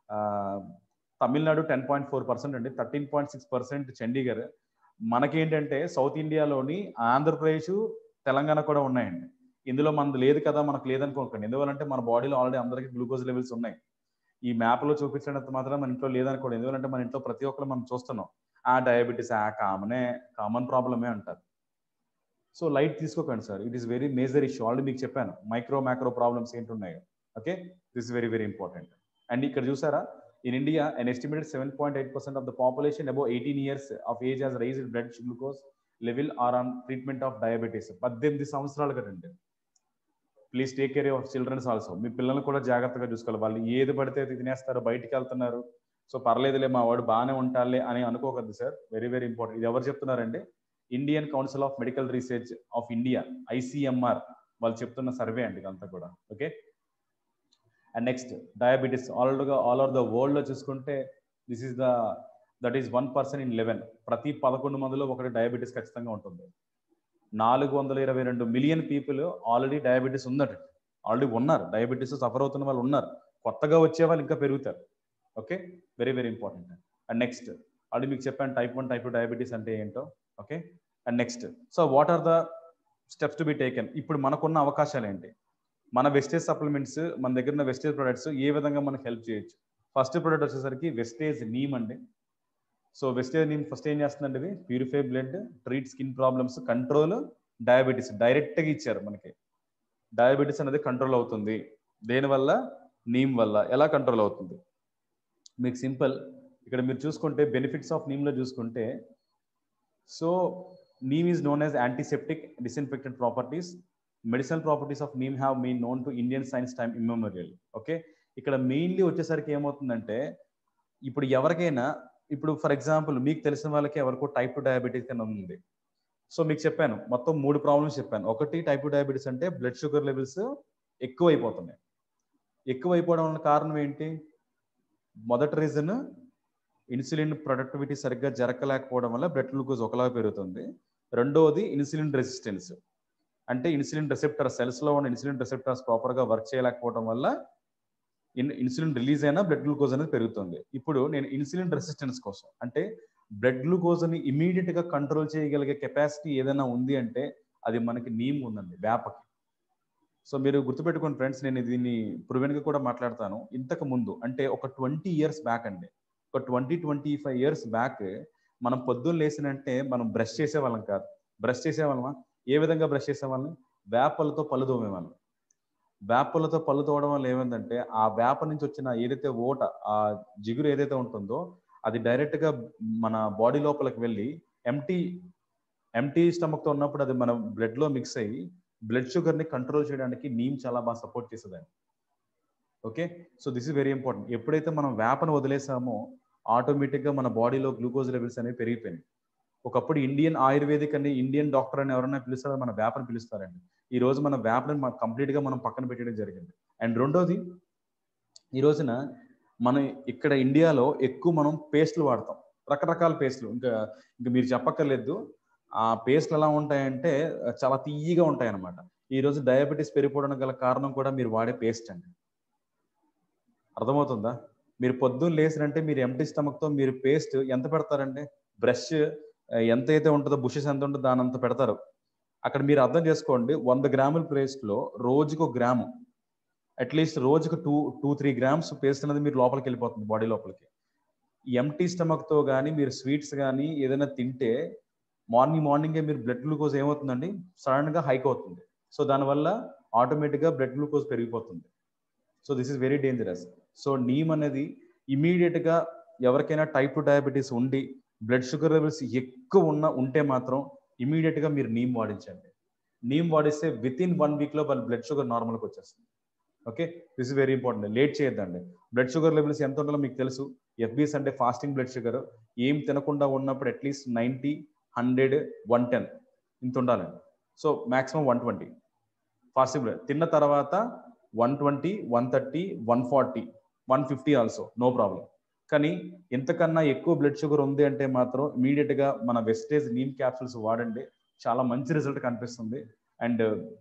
Tamil Nadu ten point four percent అండి thirteen point six percent Chandigarh మనకేంటంటే సౌత్ ఇండియాలోని ఆంధ్రప్రదేశ్ తెలంగాణ కూడా ఉన్నాయండి ఇందులో మనది లేదు కదా మనకు లేదనుకోకండి ఎందువల్లంటే మన బాడీలో ఆల్రెడీ అందరికీ గ్లూకోజ్ లెవెల్స్ ఉన్నాయి ఈ మ్యాప్లో చూపించినంత మాత్రం మన ఇంట్లో లేదనుకోండి ఎందువల్లంటే మన ఇంట్లో ప్రతి ఒక్కరు మనం చూస్తున్నాం ఆ డయాబెటీస్ ఆ కామనే కామన్ ప్రాబ్లమే అంటారు సో లైట్ తీసుకోకండి sir it is very major issue already మీకు చెప్పాను మైక్రో మ్యాక్రో ప్రాబ్లమ్స్ ఏంటి ఉన్నాయో okay this very very important and ఇక్కడ చూసారా in India an estimated seven point eight percent of the population above eighteen years of age has raised blood glucose level or on treatment of diabetes పద్దెనిమిది సంవత్సరాలు కదండి please take care of childrens also మీ పిల్లల్ని కూడా జాగ్రత్తగా చూసుకోవాలి వాళ్ళు ఏది పడితే అది తినేస్తారు బయటికి వెళ్తున్నారు సో పర్లేదులే మా వాడు బాగానే ఉంటాలే అని అనుకోకద్దు సార్ వెరీ వెరీ ఇంపార్టెంట్ ఇది ఎవరు చెప్తున్నారండి Indian Council of Medical Research of India ICMR వాళ్ళు చెప్తున్న సర్వే అండి ఇదంతా కూడా ఓకే అండ్ నెక్స్ట్ డయాబెటీస్ ఆల్రెడీగా ఆల్ ఓవర్ ద వరల్డ్ లో చూసుకుంటే this is the that is one person in eleven ప్రతి పదకొండు మందిలో ఒకటి డయాబెటీస్ ఖచ్చితంగా ఉంటుంది నాలుగు వందల ఇరవై రెండు మిలియన్ పీపుల్ ఆల్రెడీ డయాబెటీస్ ఉందట ఆల్రెడీ ఉన్నారు డయాబెటీస్ సఫర్ అవుతున్న వాళ్ళు ఉన్నారు కొత్తగా వచ్చే వాళ్ళు ఇంకా పెరుగుతారు okay very very important and next already మీకు చెప్పాను type one type two diabetes అంటే ఏంటో okay and next so what are the steps to be taken ఇప్పుడు మనకున్న అవకాశాలు ఏంటి మన వెస్టేజ్ సప్లిమెంట్స్ మన దగ్గర ఉన్న వెస్టేజ్ ప్రొడక్ట్స్ ఏ విధంగా మనకు హెల్ప్ చేయొచ్చు ఫస్ట్ ప్రొడక్ట్ వచ్చేసరికి వెస్టేజ్ నీమ్ అండి సో వెస్టేజ్ నీమ్ ఫస్ట్ ఏం చేస్తుందండి ఇది purify blood treat skin problems control diabetes డైరెక్ట్గా ఇచ్చారు మనకి డయాబెటీస్ అనేది కంట్రోల్ అవుతుంది దేనివల్ల నీమ్ వల్ల ఎలా కంట్రోల్ అవుతుంది మీకు సింపుల్ ఇక్కడ మీరు చూసుకుంటే బెనిఫిట్స్ ఆఫ్ నీమ్లో చూసుకుంటే so neem is known as antiseptic disinfected properties medicinal properties of neem have been known to Indian science time immemorial okay ఇక్కడ మెయిన్లీ వచ్చేసరికి ఏమవుతుందంటే ఇప్పుడు ఎవరికైనా ఇప్పుడు ఫర్ ఎగ్జాంపుల్ మీకు తెలిసిన వాళ్ళకి ఎవరికో టైప్ టూ డయాబెటీస్ అని ఉంది సో మీకు చెప్పాను మొత్తం మూడు ప్రాబ్లమ్స్ చెప్పాను ఒకటి టైప్ టూ డయాబెటీస్ అంటే బ్లడ్ షుగర్ లెవెల్స్ ఎక్కువ అయిపోతున్నాయి ఎక్కువ అయిపోవడం వల్ల కారణం ఏంటి మొదటి రీజన్ ఇన్సులిన్ ప్రొడక్టివిటీ సరిగ్గా జరగలేకపోవడం వల్ల బ్లడ్ గ్లూకోజ్ ఒకలా పెరుగుతుంది రెండోది ఇన్సులిన్ రెసిస్టెన్స్ అంటే ఇన్సులిన్ రిసెప్టర్ సెల్స్లో ఉన్న ఇన్సులిన్ రిసెప్టర్స్ ప్రాపర్గా వర్క్ చేయలేకపోవడం వల్ల ఇన్ ఇన్సులిన్ రిలీజ్ అయినా బ్లడ్ గ్లూకోజ్ అనేది పెరుగుతుంది ఇప్పుడు నేను ఇన్సులిన్ రెసిస్టెన్స్ కోసం అంటే బ్లడ్ గ్లూకోజ్ని ఇమీడియట్గా కంట్రోల్ చేయగలిగే కెపాసిటీ ఏదైనా ఉంది అంటే అది మనకి నీమ్ ఉందండి వేపకి సో మీరు గుర్తుపెట్టుకోండి ఫ్రెండ్స్ నేను దీన్ని ప్రూవెన్గా కూడా మాట్లాడతాను ఇంతకు ముందు అంటే ఒక ట్వంటీ ఇయర్స్ బ్యాక్ అండి ఒక twenty twenty five years back మనం పొద్దున్న లేసినంటే మనం బ్రష్ చేసేవాళ్ళం కాదు బ్రష్ చేసేవాళ్ళమా ఏ విధంగా బ్రష్ చేసేవాళ్ళం వేపలతో పళ్ళు తోమేవాళ్ళం వేపలతో పళ్ళు తోవడం వల్ల ఏమైందంటే ఆ వేప నుంచి వచ్చిన ఏదైతే ఓట ఆ జిగురు ఏదైతే ఉంటుందో అది డైరెక్ట్గా మన బాడీ లోపలికి వెళ్ళి ఎంటీ ఎంటీ స్టమక్తో ఉన్నప్పుడు అది మన బ్లడ్లో మిక్స్ అయ్యి బ్లడ్ షుగర్ని కంట్రోల్ చేయడానికి నీమ్ చాలా బాగా సపోర్ట్ చేసేదండి okay so this is very important ఎప్పుడైతే మనం వేపను వదిలేసామో ఆటోమేటిక్గా మన బాడీలో గ్లూకోజ్ లెవెల్స్ అనేవి పెరిగిపోయినాయి ఒకప్పుడు ఇండియన్ ఆయుర్వేదిక్ అని ఇండియన్ డాక్టర్ అని ఎవరైనా పిలుస్తారో మన వేపని పిలుస్తారండి ఈ రోజు మన వేపని కంప్లీట్ గా మనం పక్కన పెట్టడం జరిగింది అండ్ రెండోది ఈ రోజున మనం ఇక్కడ ఇండియాలో ఎక్కువ మనం పేస్ట్లు వాడతాం రకరకాల పేస్ట్లు ఇంకా ఇంకా మీరు చెప్పక్కర్లేదు ఆ పేస్ట్లు ఎలా ఉంటాయంటే చాలా తీయగా ఉంటాయి అన్నమాట ఈ రోజు డయాబెటీస్ పెరిగిపోవడానికి గల కారణం కూడా మీరు వాడే పేస్ట్ అండి అర్థమవుతుందా మీరు పొద్దున్న లేసినంటే మీరు ఎంటీ స్టమక్ తో మీరు పేస్ట్ ఎంత పెడతారండి బ్రష్ ఎంత అయితే ఉంటుందో బుషెస్ ఎంత ఉంటుందో దాని అంత పెడతారు అక్కడ మీరు అర్థం చేసుకోండి వంద గ్రాముల పేస్ట్ లో రోజుకు ఒక గ్రాము అట్లీస్ట్ రోజుకు two two three grams paste అనేది మీరు లోపలికి వెళ్ళిపోతుంది బాడీ లోపలికి ఎంటీ స్టమక్ తో కానీ మీరు స్వీట్స్ కానీ ఏదైనా తింటే మార్నింగ్ మార్నింగే మీరు బ్లడ్ గ్లూకోజ్ ఏమవుతుందండి సడన్ గా హైక్ అవుతుంది సో దానివల్ల ఆటోమేటిక్ గా బ్లడ్ గ్లూకోజ్ పెరిగిపోతుంది so this is very dangerous so neem అనేది ఇమీడియట్ గా ఎవరికైనా టైప్ టు డయాబెటీస్ ఉండి బ్లడ్ షుగర్ లెవెల్స్ ఎక్కువ ఉన్న ఉంటే మాత్రం ఇమీడియట్ గా మీరు నీమ్ వాడించండి నీమ్ వాడిస్తే విత్ ఇన్ వన్ వీక్ లో వాళ్ళ బ్లడ్ షుగర్ నార్మల్కి వచ్చేస్తుంది okay this is very important late చేయొద్దండి బ్లడ్ షుగర్ లెవెల్స్ ఎంత ఉండాలో మీకు తెలుసు ఎఫ్బీఎస్ అంటే ఫాస్టింగ్ బ్లడ్ షుగర్ ఏం తినకుండా ఉన్నప్పుడు at least ninety hundred one ten ఇంత ఉండాలండి so maximum one twenty fasting blood తిన్న తర్వాత one twenty one thirty one forty one fifty also no problem కానీ ఎంతకన్నా ఎక్కువ బ్లడ్ షుగర్ ఉంది అంటే మాత్రం ఇమీడియట్ గా మన వెస్టేజ్ నీమ్ క్యాప్సూల్స్ వాడండి చాలా మంచి రిజల్ట్ కనిపిస్తుంది అండ్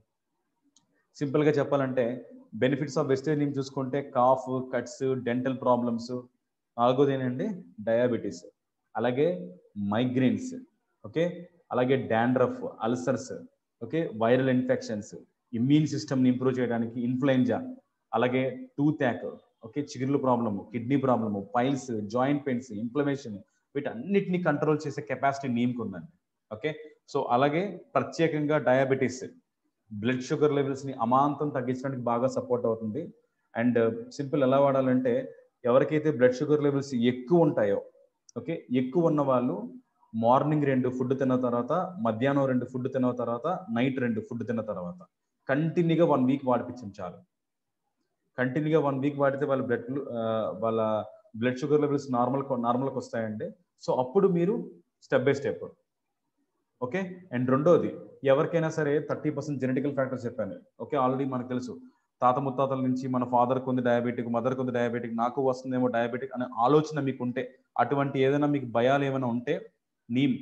సింపుల్ గా చెప్పాలంటే బెనిఫిట్స్ ఆఫ్ వెస్టేజ్ నీమ్ చూసుకుంటే కాఫ్ కట్స్ డెంటల్ ప్రాబ్లమ్స్ నాలుగోది ఏంటంటే డయాబెటీస్ అలాగే మైగ్రేన్స్ ఓకే అలాగే dandruff ulcers okay viral infections immune సిస్టమ్ని ఇంప్రూవ్ చేయడానికి ఇన్ఫ్లుయెంజా అలాగే టూత్ యాక్ ఓకే చిగుర్ల problem kidney problem piles joint pains inflammation వీటన్నిటిని కంట్రోల్ చేసే కెపాసిటీ నీమ్కి ఉందండి ఓకే సో అలాగే ప్రత్యేకంగా డయాబెటీస్ బ్లడ్ షుగర్ లెవెల్స్ ని అమాంతం తగ్గించడానికి బాగా సపోర్ట్ అవుతుంది అండ్ సింపుల్ ఎలా వాడాలంటే ఎవరికైతే బ్లడ్ షుగర్ లెవెల్స్ ఎక్కువ ఉంటాయో ఓకే ఎక్కువ ఉన్న వాళ్ళు మార్నింగ్ రెండు ఫుడ్ తిన్న తర్వాత మధ్యాహ్నం రెండు ఫుడ్ తిన్న తర్వాత నైట్ రెండు ఫుడ్ తిన్న తర్వాత కంటిన్యూగా వన్ వీక్ వాడిపించండి చాలు కంటిన్యూగా వన్ వీక్ వాడితే వాళ్ళ బ్లడ్ వాళ్ళ బ్లడ్ షుగర్ లెవెల్స్ నార్మల్ నార్మల్కి వస్తాయండి సో అప్పుడు మీరు step by step okay and రెండోది ఎవరికైనా సరే థర్టీ పర్సెంట్ జెనెటికల్ ఫ్యాక్టర్స్ చెప్పాను ఓకే ఆల్రెడీ మనకు తెలుసు తాత ముత్తాతల నుంచి మన ఫాదర్కి ఉంది డయాబెటిక్ మదర్కి ఉంది డయాబెటిక్ నాకు వస్తుందేమో డయాబెటిక్ అనే ఆలోచన మీకు ఉంటే అటువంటి ఏదైనా మీకు భయాలు ఏమైనా ఉంటే neem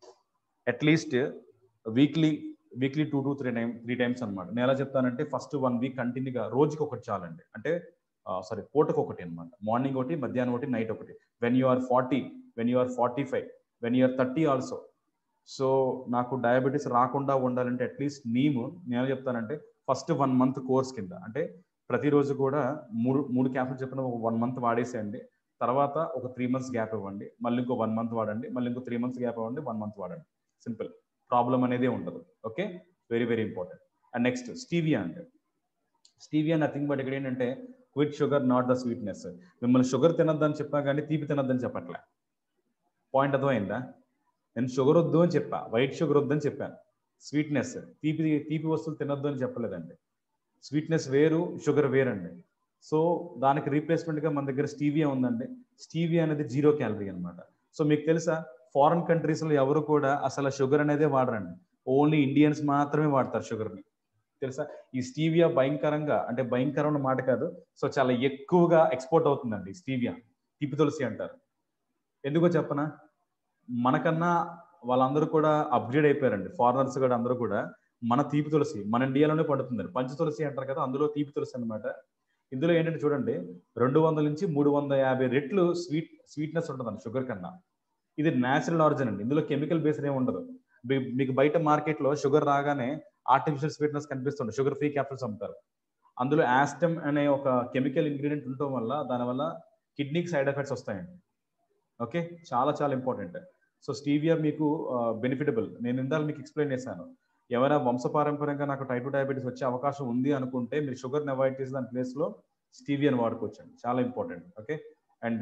at least weekly weekly two to three time three times అనమాట నేను ఎలా చెప్తానంటే ఫస్ట్ వన్ వీక్ కంటిన్యూగా రోజుకి ఒకటి చాలండి అంటే సారీ పూటకు ఒకటి అనమాట మార్నింగ్ ఒకటి మధ్యాహ్నం ఒకటి నైట్ ఒకటి when you are forty when you are forty five when you are thirty also so నాకు డయాబెటీస్ రాకుండా ఉండాలంటే అట్లీస్ట్ నీము నేను చెప్తానంటే ఫస్ట్ వన్ మంత్ కోర్స్ కింద అంటే ప్రతిరోజు కూడా మూడు మూడు క్యాప్లు చెప్పిన ఒక వన్ మంత్ వాడేసేయండి తర్వాత ఒక త్రీ మంత్స్ గ్యాప్ ఇవ్వండి మళ్ళీ ఇంకో వన్ మంత్ వాడండి మళ్ళీ ఇంకో త్రీ మంత్స్ గ్యాప్ ఇవ్వండి వన్ మంత్ వాడండి సింపుల్ ప్రాబ్లం అనేది ఉండదు okay very very important and next stevia అంటే స్టీవియా నథింగ్ బట్ ఇక్కడ ఏంటంటే quit sugar not the sweetness మిమ్మల్ని షుగర్ తినొద్దని చెప్పా కానీ తీపి తినొద్దని చెప్పట్లే పాయింట్ అర్థమైందా నేను షుగర్ వద్దు అని చెప్పా వైట్ షుగర్ వద్దని చెప్పాను స్వీట్నెస్ తీపి తీపి వస్తువులు తినొద్దు అని చెప్పలేదండి స్వీట్నెస్ వేరు షుగర్ వేరండి సో దానికి రీప్లేస్మెంట్ గా మన దగ్గర స్టీవియా ఉందండి స్టీవియా అనేది జీరో క్యాలరీ అనమాట సో మీకు తెలుసా ఫారిన్ కంట్రీస్ లో ఎవరు కూడా అసలు షుగర్ అనేదే వాడరండి ఓన్లీ ఇండియన్స్ మాత్రమే వాడతారు షుగర్ ని తెలుసా ఈ స్టీవియా భయంకరంగా అంటే భయంకరమైన మాట కాదు సో చాలా ఎక్కువగా ఎక్స్పోర్ట్ అవుతుందండి స్టీవియా తిప్పి తులసి అంటారు ఎందుకో చెప్పనా మనకన్నా వాళ్ళందరూ కూడా అప్గ్రేడ్ అయిపోయారండి ఫారినర్స్ కూడా అందరూ కూడా మన తీపి తులసి మన ఇండియాలోనే పండుతుంది పంచ తులసి అంటారు కదా అందులో తీపి తులసి అనమాట ఇందులో ఏంటంటే చూడండి రెండు వందల నుంచి మూడు వందల యాభై రెట్లు స్వీట్ స్వీట్నెస్ ఉంటుందండి షుగర్ కన్నా ఇది న్యాచురల్ ఆరిజిన్ అండి ఇందులో కెమికల్ బేస్డ్ ఏమి ఉండదు మీకు బయట మార్కెట్ లో షుగర్ రాగానే ఆర్టిఫిషియల్ స్వీట్నెస్ కనిపిస్తుంది షుగర్ ఫ్రీ క్యాప్సూల్స్ అమ్ముతారు అందులో యాస్టమ్ అనే ఒక కెమికల్ ఇంగ్రీడియంట్ ఉండటం వల్ల దానివల్ల కిడ్నీకి సైడ్ ఎఫెక్ట్స్ వస్తాయండి ఓకే చాలా చాలా ఇంపార్టెంట్ సో స్టీవియా మీకు బెనిఫిటబుల్ నేను ఇందాక మీకు ఎక్స్ప్లెయిన్ చేశాను ఎవరైనా వంశపారంపర్యంగా నాకు టైప్ టూ డయాబెటీస్ వచ్చే అవకాశం ఉంది అనుకుంటే మీరు షుగర్ని అవాయిడ్ చేసి దాని ప్లేస్లో స్టీవియాని వాడుకోవచ్చండి చాలా important okay and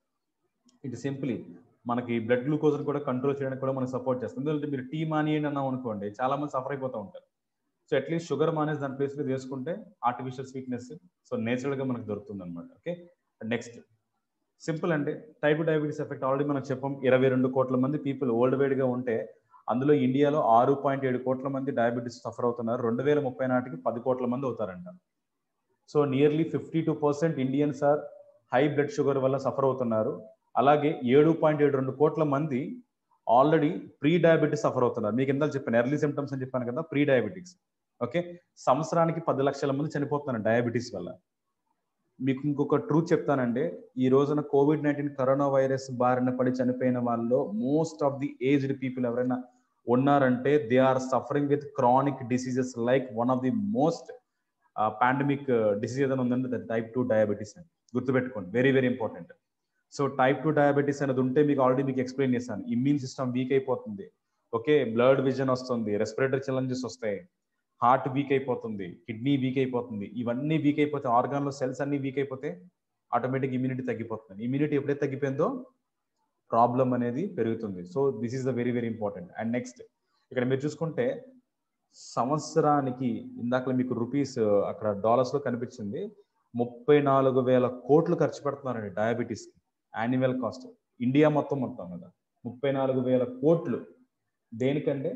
it simply మనకి బ్లడ్ గ్లూకోజ్ కూడా కంట్రోల్ చేయడానికి కూడా మనకి సపోర్ట్ చేస్తుంది ఎందుకంటే మీరు టీ మానేయండి అన్నాం అనుకోండి చాలా మంది సఫర్ అయిపోతూ ఉంటారు సో అట్లీస్ట్ షుగర్ మానేసి దాని ప్లేస్లో చేసుకుంటే ఆర్టిఫిషియల్ స్వీట్నెస్ సో నేచురల్గా మనకు దొరుకుతుంది అనమాట ఓకే నెక్స్ట్ సింపుల్ అండి టైప్ డయాబెటీస్ ఎఫెక్ట్ ఆల్రెడీ మనం చెప్పాం ఇరవై రెండు కోట్ల మంది పీపుల్ వరల్డ్ వైడ్ గా ఉంటే అందులో ఇండియాలో ఆరు పాయింట్ ఏడు కోట్ల మంది డయాబెటీస్ సఫర్ అవుతున్నారు రెండు వేల ముప్పై నాటికి పది కోట్ల మంది అవుతారంట so nearly fifty two percent Indians are high blood sugar వల్ల సఫర్ అవుతున్నారు అలాగే ఏడు పాయింట్ ఏడు రెండు కోట్ల మంది ఆల్రెడీ ప్రీ డయాబెటీస్ సఫర్ అవుతున్నారు మీకు ఎంత చెప్పాను ఎర్లీ సిమ్టమ్స్ అని చెప్పాను కదా ప్రీ డయాబెటిక్స్ ఓకే సంవత్సరానికి పది లక్షల మంది చనిపోతున్నారు డయాబెటీస్ వల్ల మీకు ఇంకొక ట్రూత్ చెప్తానండి ఈ రోజున కోవిడ్ నైన్టీన్ కరోనా వైరస్ బారిన పడి చనిపోయిన వాళ్ళలో most of the aged people ఎవరైనా ఉన్నారంటే they are suffering with chronic diseases like one of the most pandemic disease ఏదైనా ఉందంటే టైప్ టూ డయాబెటీస్ అని గుర్తుపెట్టుకోండి very very important so type two diabetes అనేది ఉంటే మీకు ఆల్రెడీ మీకు ఎక్స్ప్లెయిన్ చేశాను ఇమ్యూన్ సిస్టమ్ వీక్ అయిపోతుంది ఓకే బ్లడ్ విజన్ వస్తుంది రెస్పిరేటరీ ఛాలెంజెస్ వస్తాయి హార్ట్ వీక్ అయిపోతుంది కిడ్నీ వీక్ అయిపోతుంది ఇవన్నీ వీక్ అయిపోతే ఆర్గాన్లో సెల్స్ అన్ని వీక్ అయిపోతే ఆటోమేటిక్ ఇమ్యూనిటీ తగ్గిపోతుంది ఇమ్యూనిటీ ఎప్పుడైతే తగ్గిపోయిందో ప్రాబ్లం అనేది పెరుగుతుంది so this is the very very important and next ఇక్కడ మీరు చూసుకుంటే సంవత్సరానికి ఇందాక మీకు రూపీస్ అక్కడ డాలర్స్ లో కనిపించింది ముప్పై నాలుగు వేల కోట్లు ఖర్చు పెడుతున్నారండి డయాబెటీస్ యాన్యువల్ కాస్ట్ ఇండియా మొత్తం మొత్తం మీద ముప్పై నాలుగు వేల కోట్లు దేనికంటే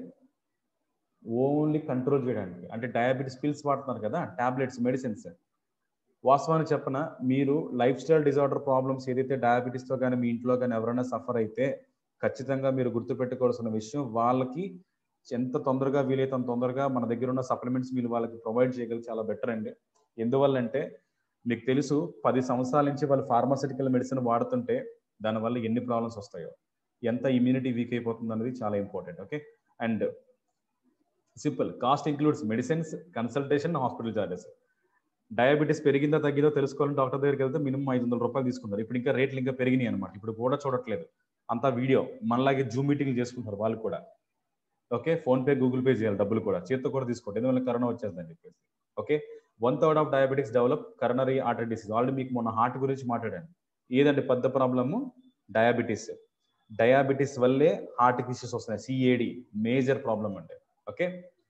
ఓన్లీ కంట్రోల్ చేయడానికి అంటే డయాబెటీస్ పిల్స్ వాడుతున్నారు కదా టాబ్లెట్స్ మెడిసిన్స్ వాస్తవాన్ని చెప్పన మీరు లైఫ్ స్టైల్ డిజార్డర్ ప్రాబ్లమ్స్ ఏదైతే డయాబెటీస్తో కానీ మీ ఇంట్లో కానీ ఎవరైనా సఫర్ అయితే ఖచ్చితంగా మీరు గుర్తుపెట్టుకోవాల్సిన విషయం వాళ్ళకి ఎంత తొందరగా వీలైతే అంత తొందరగా మన దగ్గర ఉన్న సప్లిమెంట్స్ మీరు వాళ్ళకి ప్రొవైడ్ చేయగలిగి చాలా బెటర్ అండి ఎందువల్లంటే మీకు తెలుసు పది సంవత్సరాల నుంచి వాళ్ళు ఫార్మాసిటికల్ మెడిసిన్ వాడుతుంటే దానివల్ల ఎన్ని ప్రాబ్లమ్స్ వస్తాయో ఎంత ఇమ్యూనిటీ వీక్ అయిపోతుంది అనేది చాలా important okay and simple cost includes medicines consultation hospital charges diabetes పెరిగిందా తగ్గిందో తెలుసుకోవాలని డాక్టర్ దగ్గరికి వెళ్తే మినిమం ఐదు వందల రూపాయలు తీసుకున్నారు ఇప్పుడు ఇంకా రేట్లు ఇంకా పెరిగినాయి అనమాట ఇప్పుడు కూడా చూడట్లేదు అంతా వీడియో మనలాగే జూమ్ మీటింగ్లు చేసుకుంటారు వాళ్ళు కూడా ఓకే ఫోన్ పే గూగుల్ పే చేయాలి డబ్బులు కూడా చేత్తో కూడా తీసుకోండి ఎందువల్ల కరోనా వచ్చేస్తుందని చెప్పేసి okay one third of diabetics develop coronary artery disease already మీకు మొన్న హార్ట్ గురించి మాట్లాడాను ఏదంటే పెద్ద ప్రాబ్లము డయాబెటీస్ డయాబెటీస్ వల్లే హార్ట్ ఇష్యూస్ వస్తున్నాయి సిఏడి మేజర్ ప్రాబ్లం అంటే okay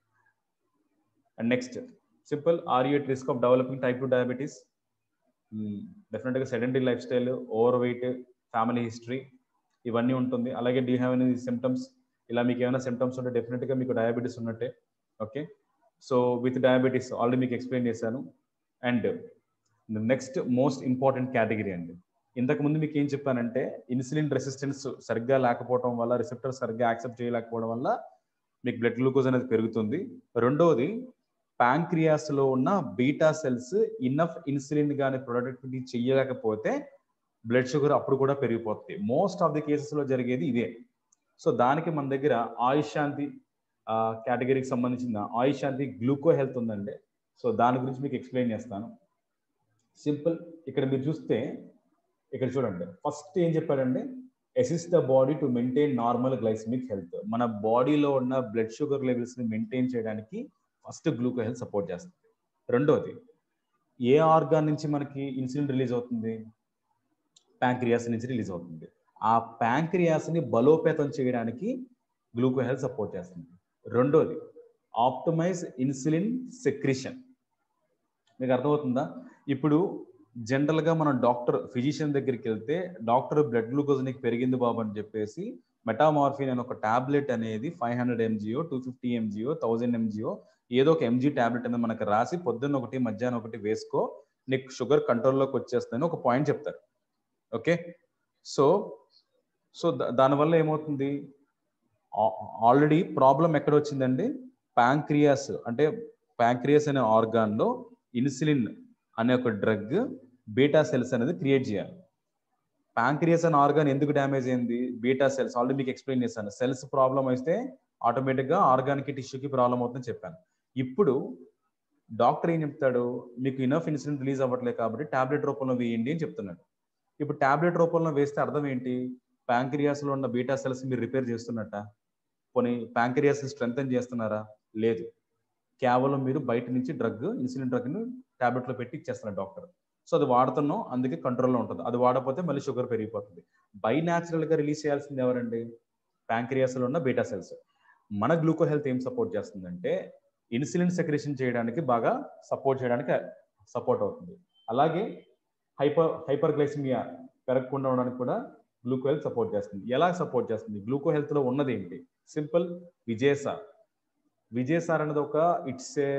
and next simple are you at risk of developing type two diabetes డెఫినెట్గా sedentary lifestyle overweight family history ఇవన్నీ ఉంటుంది అలాగే డీ హ్యావ్ ఎనీ సిమ్టమ్స్ ఇలా మీకు ఏమైనా సిమ్టమ్స్ ఉంటే డెఫినెట్గా మీకు డయాబెటీస్ ఉన్నట్టే okay so with diabetes already మీకు ఎక్స్ప్లెయిన్ చేశాను and next most important category అండి ఇంతకు ముందు మీకు ఏం చెప్పానంటే ఇన్సులిన్ రెసిస్టెన్స్ సరిగ్గా లేకపోవడం వల్ల రిసెప్టర్ సరిగ్గా యాక్సెప్ట్ చేయలేకపోవడం వల్ల మీకు బ్లడ్ గ్లూకోజ్ అనేది పెరుగుతుంది రెండవది ప్యాంక్రియాస్ లో ఉన్న బీటా సెల్స్ ఇన్నఫ్ ఇన్సులిన్ కానీ ప్రొడక్టివిటీ చేయలేకపోతే బ్లడ్ షుగర్ అప్పుడు కూడా పెరిగిపోతుంది మోస్ట్ ఆఫ్ ది కేసెస్ లో జరిగేది ఇదే సో దానికి మన దగ్గర ఆయుష్ శాంతి కేటగిరీకి సంబంధించిన ఆయుష్ శాంతి గ్లూకో హెల్త్ ఉందండి సో దాని గురించి మీకు ఎక్స్ప్లెయిన్ చేస్తాను సింపుల్ ఇక్కడ మీరు చూస్తే ఇక్కడ చూడండి ఫస్ట్ ఏం చెప్పాడండి assist the body to maintain normal glycemic health మన బాడీలో ఉన్న బ్లడ్ షుగర్ లెవెల్స్ ని మెయింటైన్ చేయడానికి ఫస్ట్ గ్లూకో హెల్త్ సపోర్ట్ చేస్తుంది రెండోది ఏ ఆర్గాన్ నుంచి మనకి ఇన్సులిన్ రిలీజ్ అవుతుంది ప్యాంక్రియాస్ నుంచి రిలీజ్ అవుతుంది ఆ ప్యాంక్రియాస్ ని బలోపేతం చేయడానికి గ్లూకో హెల్త్ సపోర్ట్ చేస్తుంది రెండోది ఆప్టమైజ్ ఇన్సులిన్ సెక్రిషన్ మీకు అర్థమవుతుందా ఇప్పుడు జనరల్గా మనం డాక్టర్ ఫిజిషియన్ దగ్గరికి వెళ్తే డాక్టర్ బ్లడ్ గ్లూకోజ్ నీకు పెరిగింది బాబు అని చెప్పేసి మెటామార్ఫిన్ అనే ఒక టాబ్లెట్ అనేది ఫైవ్ హండ్రెడ్ ఎంజిఓ టూ ఫిఫ్టీ ఎంజిఓ థౌజండ్ ఎంజిఓ ఏదో ఒక ఎంజీ టాబ్లెట్ అనేది మనకు రాసి పొద్దున్న ఒకటి మధ్యాహ్నం ఒకటి వేసుకో నీకు షుగర్ కంట్రోల్లోకి వచ్చేస్తుందని ఒక పాయింట్ చెప్తారు ఓకే సో సో దానివల్ల ఏమవుతుంది ఆల్రెడీ ప్రాబ్లం ఎక్కడ వచ్చిందండి ప్యాంక్రియాస్ అంటే ప్యాంక్రియాస్ అనే ఆర్గాన్లో ఇన్సులిన్ అనే ఒక డ్రగ్ బీటా సెల్స్ అనేది క్రియేట్ చేయాలి ప్యాంక్రియాస్ అనే ఆర్గాన్ ఎందుకు డ్యామేజ్ అయింది బీటా సెల్స్ ఆల్రెడీ మీకు ఎక్స్ప్లెయిన్ చేశాను సెల్స్ ప్రాబ్లం అయితే ఆటోమేటిక్గా ఆర్గాన్కి టిష్యూకి ప్రాబ్లం అవుతుందని చెప్పాను ఇప్పుడు డాక్టర్ ఏం చెప్తాడు మీకు ఇనఫ్ ఇన్సులిన్ రిలీజ్ అవ్వట్లేదు కాబట్టి టాబ్లెట్ రూపంలో వేయండి అని చెప్తున్నాడు ఇప్పుడు టాబ్లెట్ రూపంలో వేస్తే అర్థం ఏంటి ప్యాంక్రియాస్లో ఉన్న బీటా సెల్స్ మీరు రిపేర్ చేస్తున్నట్ట పోనీ ప్యాంక్రియాస్ స్ట్రెంగ్ చేస్తున్నారా లేదు కేవలం మీరు బయట నుంచి డ్రగ్ ఇన్సులిన్ డ్రగ్ను టాబ్లెట్లో పెట్టి ఇచ్చేస్తున్నారు డాక్టర్ సో అది వాడుతున్నాం అందుకే కంట్రోల్లో ఉంటుంది అది వాడకపోతే మళ్ళీ షుగర్ పెరిగిపోతుంది బై న్యాచురల్గా రిలీజ్ చేయాల్సింది ఎవరండి ప్యాంక్రియాస్లో ఉన్న బీటా సెల్స్ మన గ్లూకో హెల్త్ ఏం సపోర్ట్ చేస్తుందంటే ఇన్సులిన్ సెక్రేషన్ చేయడానికి బాగా సపోర్ట్ చేయడానికి సపోర్ట్ అవుతుంది అలాగే హైపర్ హైపర్ గ్లైసిమియా పెరగకుండా ఉండడానికి కూడా గ్లూకో హెల్త్ సపోర్ట్ చేస్తుంది ఎలా సపోర్ట్ చేస్తుంది గ్లూకో హెల్త్ లో ఉన్నది ఏంటి సింపుల్ విజయసార్ విజయసార్ అనేది ఒక ఇట్స్ ఏ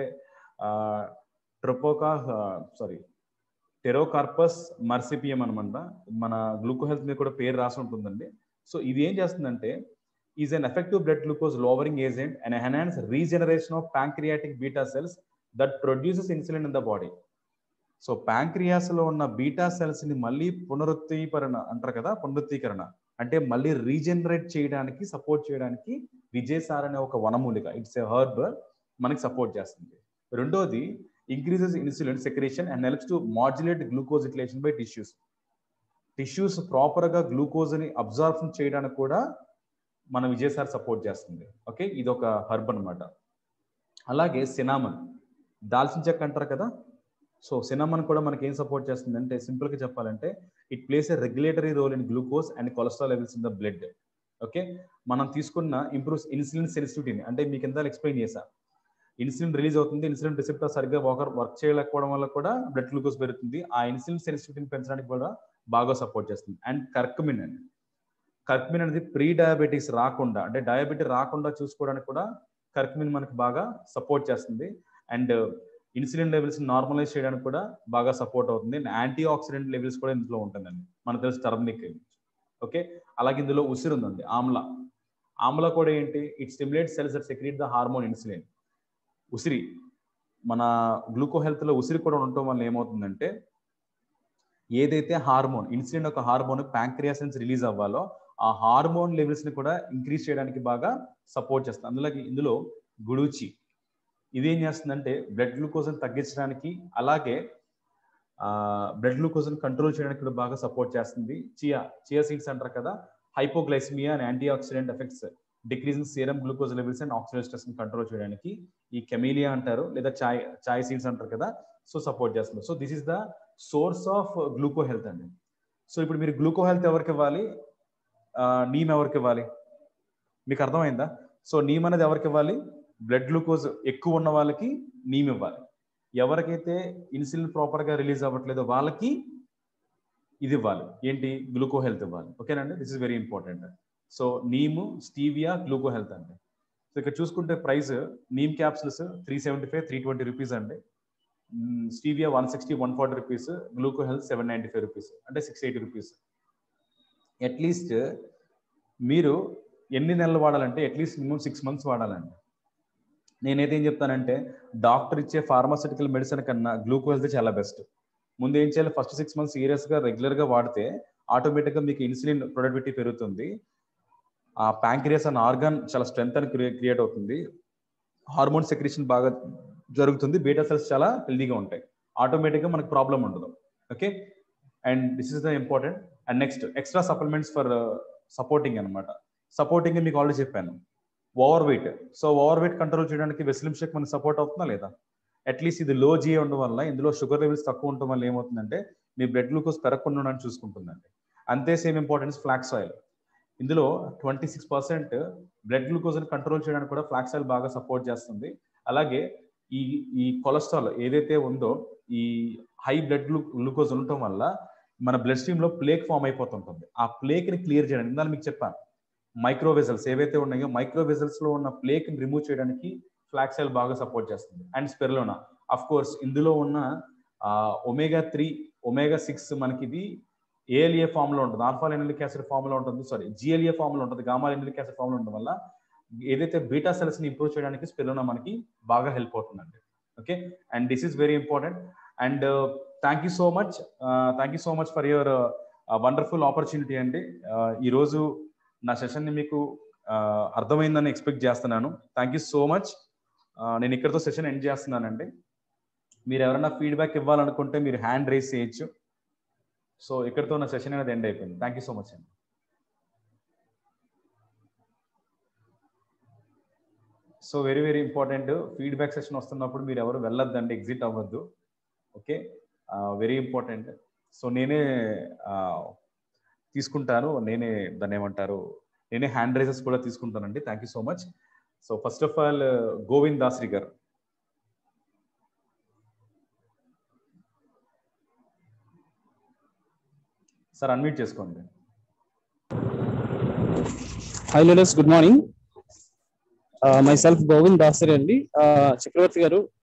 ట్రొపోకా సారీ టెరోకార్పస్ మర్సిపియం అనమాట మన గ్లూకో హెల్త్ మీద కూడా పేరు రాసి ఉంటుందండి సో ఇది ఏం చేస్తుందంటే is an effective blood glucose lowering agent and enhance regeneration of pancreatic beta cells that produces insulin in the body so pancreas లో ఉన్న బీటా సెల్స్ ని మళ్ళీ పునరుత్తీకరణ అంటారు కదా పునరుత్తీకరణ అంటే మళ్ళీ రీజనరేట్ చేయడానికి సపోర్ట్ చేయడానికి విజయసార్ అనే ఒక వనమూలిక ఇట్స్ ఏ హర్బ్ మనకి సపోర్ట్ చేస్తుంది రెండోది increases insulin secretion and helps to modulate glucose relation by tissues tissues proper గా గ్లూకోజ్ ని అబ్జార్ప్షన్ చేయడానికి కూడా మన విజయసార్ సపోర్ట్ చేస్తుంది ఓకే ఇది ఒక హర్బ్ అనమాట అలాగే సినామన్ దాల్చిన చెక్క అంటారు కదా సో సినమన్ కూడా మనకి ఏం సపోర్ట్ చేస్తుంది అంటే సింపుల్ గా చెప్పాలంటే it plays a regulatory role in glucose and cholesterol levels in the blood okay మనం తీసుకున్న ఇంప్రూవ్స్ ఇన్సులిన్ సెన్సిటివిటీని అంటే మీకు ఎంత ఎక్స్ప్లెయిన్ చేసా ఇన్సులిన్ రిలీజ్ అవుతుంది ఇన్సులిన్ రిసెప్టర్ సరిగ్గా వర్క్ వర్క్ చేయలేకపోవడం వల్ల కూడా బ్లడ్ గ్లూకోజ్ పెరుగుతుంది ఆ ఇన్సులిన్ సెన్సిటివిటీని పెంచడానికి కూడా బాగా సపోర్ట్ చేస్తుంది అండ్ కర్క్మిన్ అండి కర్క్మిన్ అనేది ప్రీ డయాబెటీస్ రాకుండా అంటే డయాబెటీస్ రాకుండా చూసుకోవడానికి కూడా కర్క్మిన్ మనకి బాగా సపోర్ట్ చేస్తుంది అండ్ ఇన్సులిన్ లెవెల్స్ నార్మలైజ్ చేయడానికి కూడా బాగా సపోర్ట్ అవుతుంది అండ్ యాంటీ ఆక్సిడెంట్ లెవెల్స్ కూడా ఇందులో ఉంటుందండి మనకు తెలుసు టర్మనిక్ ఓకే అలాగే ఇందులో ఉసిరు ఉందండి ఆమ్ల ఆమ్ల కూడా ఏంటి it stimulate cells that secrete the hormone insulin ఉసిరి మన గ్లూకో హెల్త్ లో ఉసిరి కూడా ఉండటం వల్ల ఏమవుతుందంటే ఏదైతే హార్మోన్ ఇన్సులిన్ ఒక హార్మోన్ ప్యాంక్రియాస్ నుంచి రిలీజ్ అవ్వాలో ఆ హార్మోన్ లెవెల్స్ ని కూడా ఇంక్రీజ్ చేయడానికి బాగా సపోర్ట్ చేస్తుంది అందులో ఇందులో గుడూచి ఇదేం చేస్తుందంటే బ్లడ్ గ్లూకోజ్ని తగ్గించడానికి అలాగే బ్లడ్ గ్లూకోజ్ని కంట్రోల్ చేయడానికి కూడా బాగా సపోర్ట్ చేస్తుంది చియా చియా సీడ్స్ అంటారు కదా hypoglycemia and anti oxidant effects decreasing serum glucose levels and oxidant stress ని కంట్రోల్ చేయడానికి ఈ కెమీలియా అంటారు లేదా చాయ్ చాయ్ సీడ్స్ అంటారు కదా సో సపోర్ట్ చేస్తుంది so this is the source of gluco health అండి సో ఇప్పుడు మీరు గ్లూకో హెల్త్ ఎవరికి ఇవ్వాలి నీమ్ ఎవరికి ఇవ్వాలి మీకు అర్థమైందా సో నీమ్ అనేది ఎవరికి ఇవ్వాలి బ్లడ్ గ్లూకోజ్ ఎక్కువ ఉన్న వాళ్ళకి నీమ్ ఇవ్వాలి ఎవరికైతే ఇన్సులిన్ ప్రాపర్ గా రిలీజ్ అవ్వట్లేదో వాళ్ళకి ఇది ఇవ్వాలి ఏంటి గ్లూకో హెల్త్ ఇవ్వాలి ఓకేనండి this is very important so neem stevia gluco health అండి సో ఇక్కడ చూసుకుంటే price neem capsules three seventy five three twenty rupees అండి stevia one sixty one forty rupees gluco health seven ninety five rupees అంటే six eighty rupees at least మీరు ఎన్ని నెలలు వాడాలంటే at least minimum six months వాడాలండి నేనైతే ఏం చెప్తానంటే డాక్టర్ ఇచ్చే ఫార్మాసిటికల్ మెడిసిన్ కన్నా గ్లూకో హెల్త్ చాలా బెస్ట్ ముందు ఏం చేయాలి ఫస్ట్ సిక్స్ మంత్స్ సీరియస్గా రెగ్యులర్గా వాడితే ఆటోమేటిక్గా మీకు ఇన్సులిన్ ప్రొడక్టివిటీ పెరుగుతుంది ఆ ప్యాంక్రియాస్ అన్న ఆర్గాన్ చాలా స్ట్రెంత్ అని క్రియేట్ అవుతుంది హార్మోన్ సెక్రేషన్ బాగా జరుగుతుంది బీటా సెల్స్ చాలా హెల్దీగా ఉంటాయి ఆటోమేటిక్గా మనకు ప్రాబ్లం ఉండదు okay and this is the important and next extra supplements for supporting అనమాట సపోర్టింగ్ మీకు ఆల్రెడీ చెప్పాను overweight so overweight control చేయడానికి వెస్లిమ్ షేక్ మనకి సపోర్ట్ అవుతుందా లేదా అట్లీస్ట్ ఇది లో జిఏ ఉండడం వల్ల ఇందులో షుగర్ లెవెల్స్ తక్కువ ఉండడం వల్ల ఏమవుతుందంటే మీ బ్లడ్ గ్లూకోజ్ పెరగకుండా ఉండడానికి చూసుకుంటుందండి అంతే సేమ్ ఇంపార్టెన్స్ ఫ్లాక్స్ ఆయిల్ ఇందులో ట్వంటీ సిక్స్ పర్సెంట్ బ్లడ్ గ్లూకోజ్ని కంట్రోల్ చేయడానికి కూడా ఫ్లాక్స్ ఆయిల్ బాగా సపోర్ట్ చేస్తుంది అలాగే ఈ ఈ కొలెస్ట్రాల్ ఏదైతే ఉందో ఈ హై బ్లడ్ గ్లూ గ్లూకోజ్ ఉండటం వల్ల మన బ్లడ్ స్ట్రీమ్ లో ప్లేక్ ఫామ్ అయిపోతుంటుంది ఆ ప్లేక్ ని క్లియర్ చేయడానికి ఇందాక మీకు చెప్పాను మైక్రో వెజల్స్ ఏవైతే ఉన్నాయో మైక్రో వెజల్స్ లో ఉన్న ప్లేక్ ని రిమూవ్ చేయడానికి ఫ్లాక్స్ ఆయిల్ బాగా సపోర్ట్ చేస్తుంది అండ్ స్పెర్లోనా అఫ్ కోర్స్ ఇందులో ఉన్న ఒమేగా త్రీ ఒమేగా సిక్స్ మనకి ఇది ఏఎల్ఏ ఫామ్ లో ఉంటుంది ఆల్ఫా లెనిలిక్ యాసిడ్ ఫామ్ లో ఉంటుంది సారీ జిఎల్ఏ ఫామ్ లో ఉంటుంది గామా లెనిలిక్ యాసిడ్ ఫామ్ లో ఉండడం వల్ల ఏదైతే బీటా సెల్స్ ని ఇంప్రూవ్ చేయడానికి స్పెర్లోనా మనకి బాగా హెల్ప్ అవుతుందండి okay and this is very important and thank you so much thank you so much for your wonderful opportunity అండి ఈరోజు నా సెషన్ని మీకు అర్థమైందని ఎక్స్పెక్ట్ చేస్తున్నాను థ్యాంక్ యూ సో మచ్ నేను ఇక్కడతో సెషన్ ఎండ్ చేస్తున్నానండి మీరు ఎవరైనా ఫీడ్బ్యాక్ ఇవ్వాలనుకుంటే మీరు హ్యాండ్ రేస్ చేయొచ్చు సో ఇక్కడతో నా సెషన్ అనేది ఎండ్ అయిపోయింది థ్యాంక్ యూ సో మచ్ అండి so very very important feedback session వస్తున్నప్పుడు మీరు ఎవరు వెళ్ళొద్దండి ఎగ్జిట్ అవ్వద్దు ఓకే వెరీ ఇంపార్టెంట్ సో నేనే తీసుకుంటాను నేనే దాన్ని ఏమంటారు నేనే హ్యాండ్ రైజెస్ కూడా తీసుకుంటానండి thank you so much so first of all Govind Dasari గారు సార్ అన్మ్యూట్ చేసుకోండి hi leaders good morning myself Govind Dasari అండి చక్రవర్తి గారు